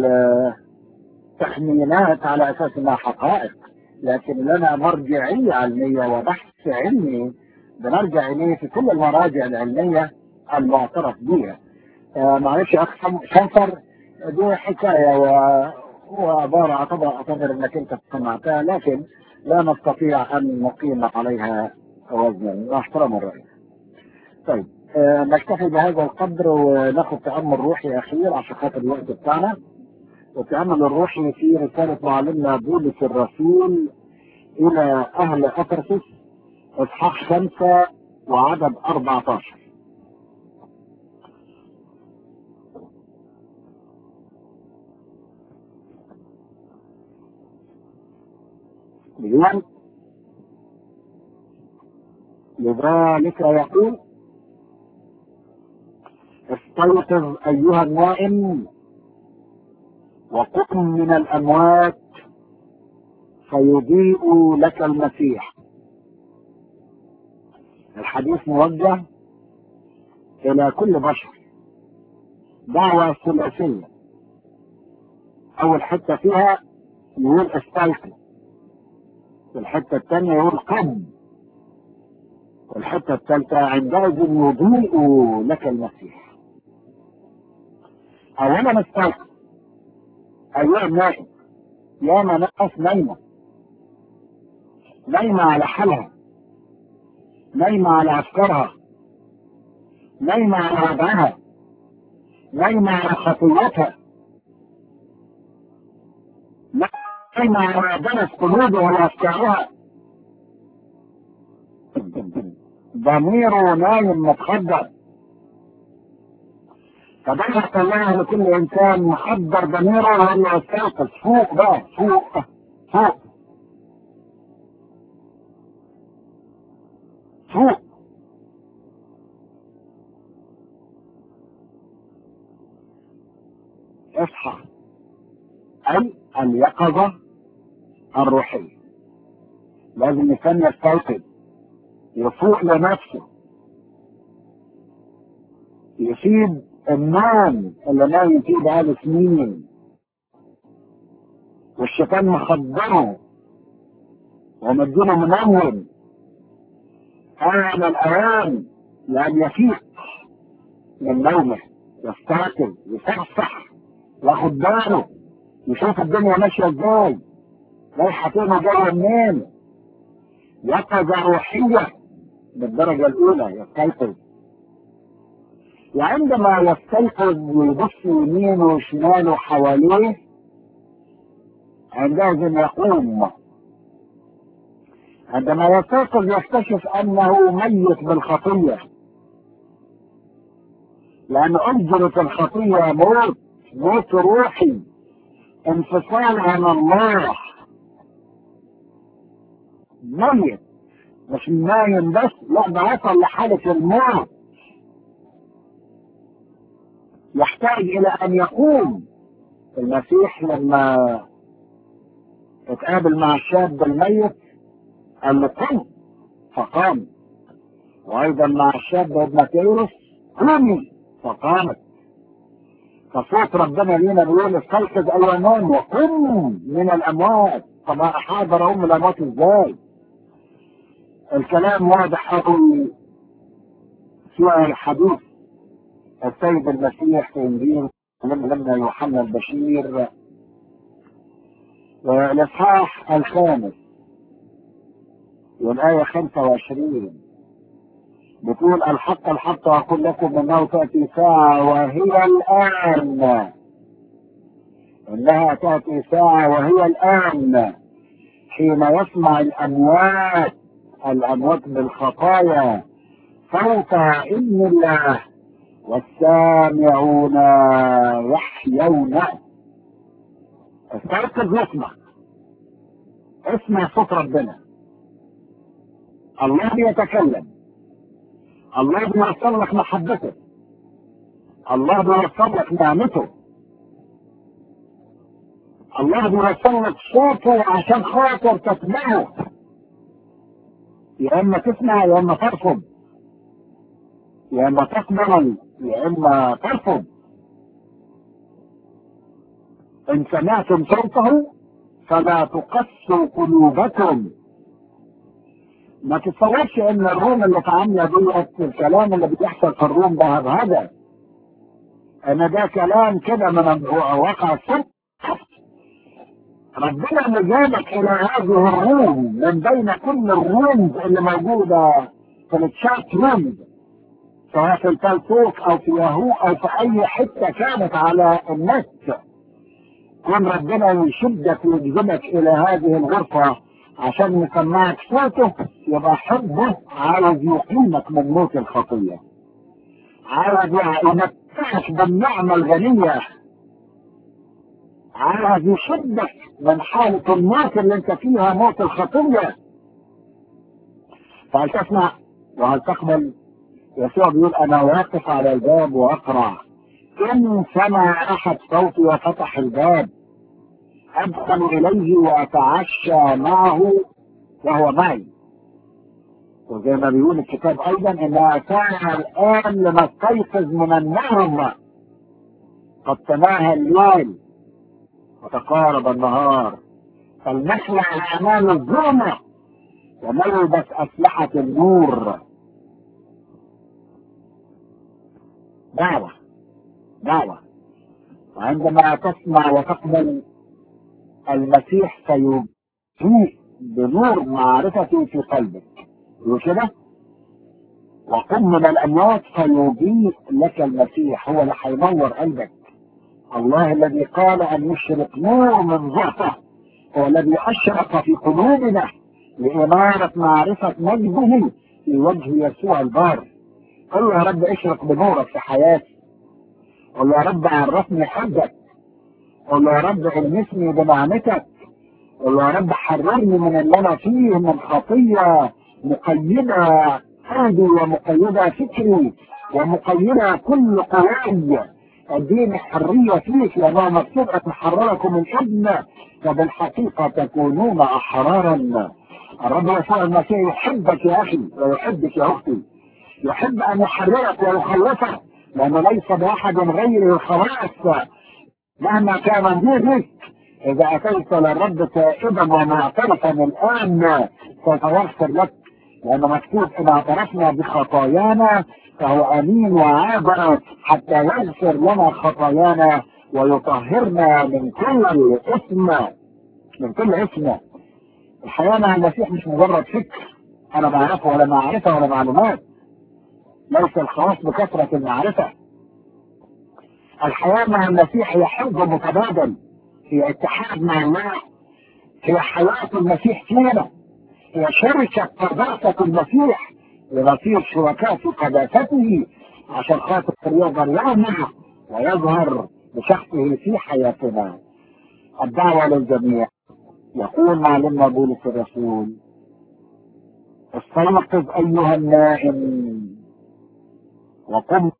بالتخمينات على اساس انها حقائق لكن لنا مرجعية علمية وبحث علمي بنرجع اليه في كل المراجع العلمية المعترف بها آه، معلش يا اخ شنفر دي حكاية و- وعبارة اعتبر اعتبر انك انت سمعتها لكن لا نستطيع ان نقيم عليها وزنا مع احترام الرأي. طيب آه، نكتفي بهذا القدر وناخذ تأمل روحي أخير عشان خاطر الوقت بتاعنا. والتأمل الروحي في رسالة معلمنا بولس الرسول إلى أهل أفرسس إصحاح خمسة وعدد 14. بيقول لذلك يقول استيقظ أيها النائم وقم من الأموات فيضيء لك المسيح الحديث موجه إلى كل بشر دعوة ثلاثية أول حتة فيها يقول استيقظ والحتة الثانية يقول قم والحتة الثالثة عندئذ يضيء لك المسيح أولا استيقظ أيها النائم يا ناس نايمة نايمة على حالها نايمة على أفكارها نايمة على وضعها نايمة على خطيتها نايمة على درس قلوبها وأفكارها ضميره نايم متخدر فبعث الله لكل انسان محضر ضميره وهو يستيقظ فوق بقى فوق فوق فوق اصحى اي اليقظة الروحية لازم الانسان يستيقظ يفوق لنفسه يسيب النوم اللي نايم فيه بقاله سنين والشيطان مخدره ومدينه منوم آن الأوان لأن يفيق من نومه يستيقظ يصحصح ياخد باله يشوف الدنيا ماشية ازاي رايحة فين وجاية منين يقظة روحية بالدرجة الأولى يستيقظ وعندما يستيقظ ويبص يمينه وشماله حواليه عندئذ يقوم عندما يستيقظ يكتشف انه ميت بالخطية لان اجرة الخطية موت موت روحي انفصال عن الله ميت مش نايم بس لا ده وصل لحالة الموت يحتاج الى ان يقوم المسيح لما اتقابل مع الشاب الميت قال له قم فقام وايضا مع الشاب ابن كيروس قومي فقامت فصوت ربنا لينا بيقول استيقظ ايها النوم وقم من الاموات طب حاضر اقوم من الاموات ازاي؟ الكلام واضح قوي في حديث السيد المسيح في انجيل لما يوحنا البشير والاصحاح الخامس والآية 25 بتقول الحق الحق أقول لكم أنه تأتي ساعة وهي الآن إنها تأتي ساعة وهي الآن حين يسمع الأموات الأموات بالخطايا صوت إن الله والسامعون يحيون استيقظ يسمع اسمع صوت ربنا الله بيتكلم الله بيوصل لك محبته الله بيوصل لك نعمته الله بيوصل لك صوته عشان خاطر تسمعه يا اما تسمع يا اما ترفض يا اما تقبل يا اما ترفض ان سمعتم صوته فلا تقسوا قلوبكم ما تتصورش ان الروم اللي اتعامله ديت الكلام اللي بيحصل في الروم ده هذا ان ده كلام كده من واقع الصدق ربنا اللي جابك الى هذه الروم من بين كل الرومز اللي موجوده في التشات رومز سواء في الفيسبوك او في ياهو او في اي حته كانت على النت كون ربنا يشدك ويجذبك الى هذه الغرفه عشان يسمعك صوته يبقى حبه عاوز يقيمك من موت الخطيه عاوز يمتعك بالنعمه الغنيه عاوز يشدك من حالة الموت اللي انت فيها موت الخطية فهل تسمع وهل تقبل يسوع بيقول انا واقف على الباب واقرع ان سمع احد صوتي وفتح الباب ادخل اليه واتعشى معه وهو معي وزي ما بيقول الكتاب ايضا انها ساعة الان لنستيقظ من النوم قد تناهى الليل وتقارب النهار فلنخلع اعمال الظلمة ونلبس اسلحة النور دعوة دعوة وعندما تسمع وتقبل المسيح سيضيء بنور معرفته في قلبك وكده وقم من الاموات فيضيء لك المسيح هو اللي هينور قلبك الله الذي قال ان يشرق نور من ضعفه هو الذي اشرق في قلوبنا لإمارة معرفة مجده في وجه يسوع البار قل له يا رب اشرق بنورك في حياتي قل له يا رب عرفني حبك قل له يا رب المسني بنعمتك قل له يا رب حررني من اللي انا فيه من خطيه مقيده قلبي ومقيده فكري ومقيده كل قواي اديني حريه فيك لانها مكتوب اتحرركم من ابن وبالحقيقه تكونون احرارا الرب يسوع المسيح يحبك يا اخي ويحبك يا اختي يحب ان يحررك ويخلصك لانه ليس باحد غير الخلاص مهما كان دينك اذا اتيت للرب تائبا ومعترفا الان سوف يغفر لك لانه مكتوب ان اعترفنا بخطايانا فهو امين وعادل حتى يغفر لنا خطايانا ويطهرنا من كل اسم من كل اسم الحياه مع المسيح مش مجرد فكر انا بعرفه ولا معرفه ولا معلومات ليس الخلاص بكثره المعرفه الحياه مع المسيح هي حب متبادل هي اتحاد مع الله هي حياه المسيح فينا هي شركه قداسه المسيح لنصير شركاء في قداسته عشان خاطر يقدر يعمل ويظهر بشخصه في حياتنا الدعوة للجميع يقول معلمنا بولس الرسول استيقظ أيها النائم وقم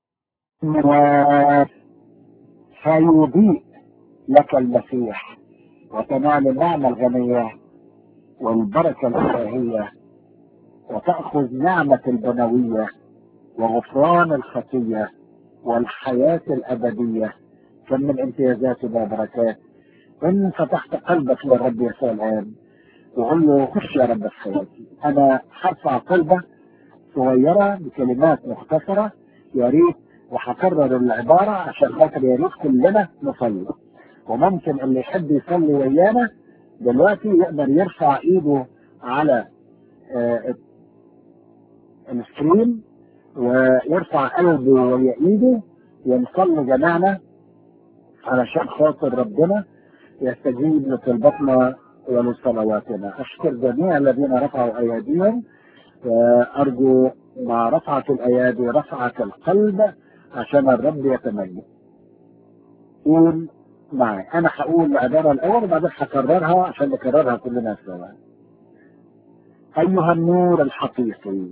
فيضيء لك المسيح وتنال النعمة الغنية والبركة الإلهية وتأخذ نعمة البنوية وغفران الخطية والحياة الأبدية كم من امتيازات وبركات إن فتحت قلبك للرب يسوع الآن وقول له خش يا رب في حياتي أنا هرفع طلبة صغيرة بكلمات مختصرة يا ريت وهكرر العبارة عشان خاطر يا ريت كلنا نصلي وممكن اللي يحب يصلي ويانا دلوقتي يقدر يرفع ايده على آه، السكرين ويرفع قلبه ويا ايده ونصلي جماعنا علشان خاطر ربنا يستجيب لطلباتنا ولصلواتنا اشكر جميع الذين رفعوا اياديهم وارجو مع رفعة الايادي رفعة القلب عشان الرب يتميز قول معي انا هقول العبارة الاول وبعدين هكررها عشان نكررها كلنا سوا ايها النور الحقيقي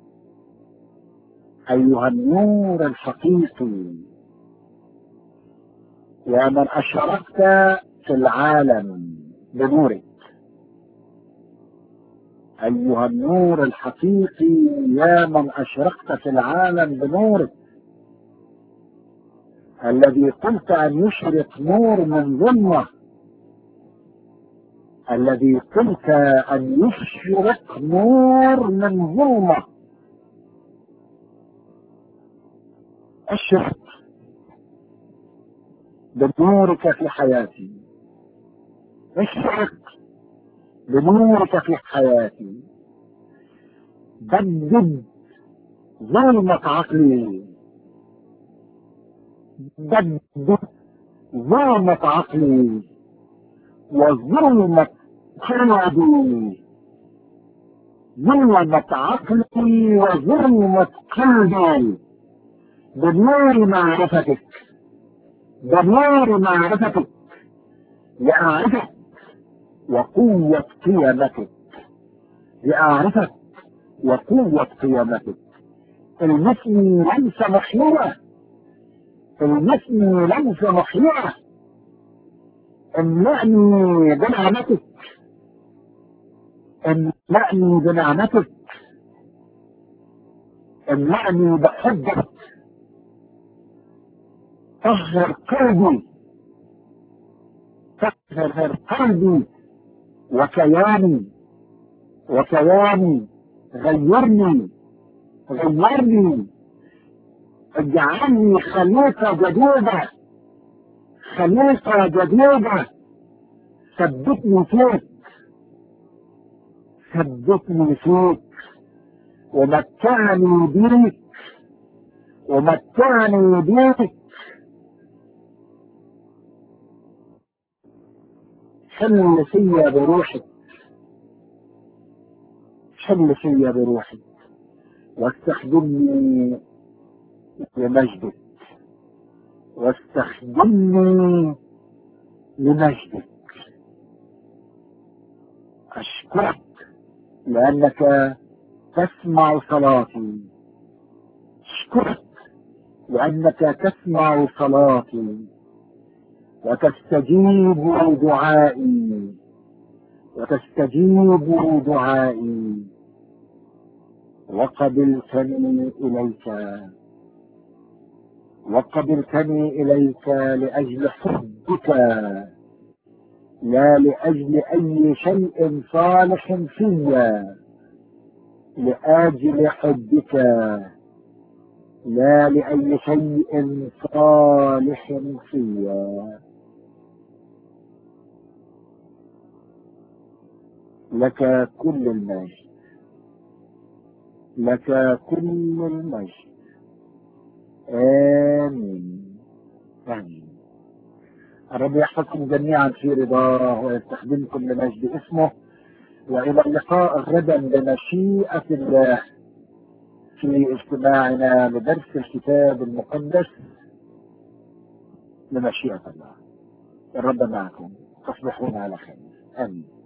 ايها النور الحقيقي يا من اشرقت في العالم بنورك ايها النور الحقيقي يا من اشرقت في العالم بنورك الذي قلت ان يشرق نور من ظلمه الذي قلت ان يشرق نور من ظلمه اشرق بنورك في حياتي اشرق بنورك في حياتي بدد ظلمة عقلي بدد ظلمة عقلي وظلمة قلبي ظلمة عقلي وظلمة قلبي بنور معرفتك بنور معرفتك لأعرفك وقوة قيامتك لأعرفك وقوة قيامتك المثني ليس محيرة المثني ليس محيرة املأني بنعمتك املأني بنعمتك املأني بحبك طهر قلبي طهر قلبي وكياني وكياني غيرني غيرني اجعلني خليقة جديدة خليقة جديدة ثبتني فيك ثبتني فيك ومتعني بيك ومتعني بيك حل فيا بروحك حل فيا بروحك واستخدمني لمجدك واستخدمني لمجدك أشكرك لأنك تسمع صلاتي أشكرك لأنك تسمع صلاتي وتستجيب دعائي وتستجيب دعائي وقبلتني إليك وقبلتني إليك لأجل حبك لا لأجل أي شيء صالح فيا لأجل حبك لا لأي شيء صالح فيا لك كل المجد لك كل المجد آمين آمين الرب يحفظكم جميعا في رضاه ويستخدمكم لمجد اسمه وإلى اللقاء غدا بمشيئة الله في اجتماعنا لدرس الكتاب المقدس بمشيئة الله الرب معكم تصبحون على خير آمين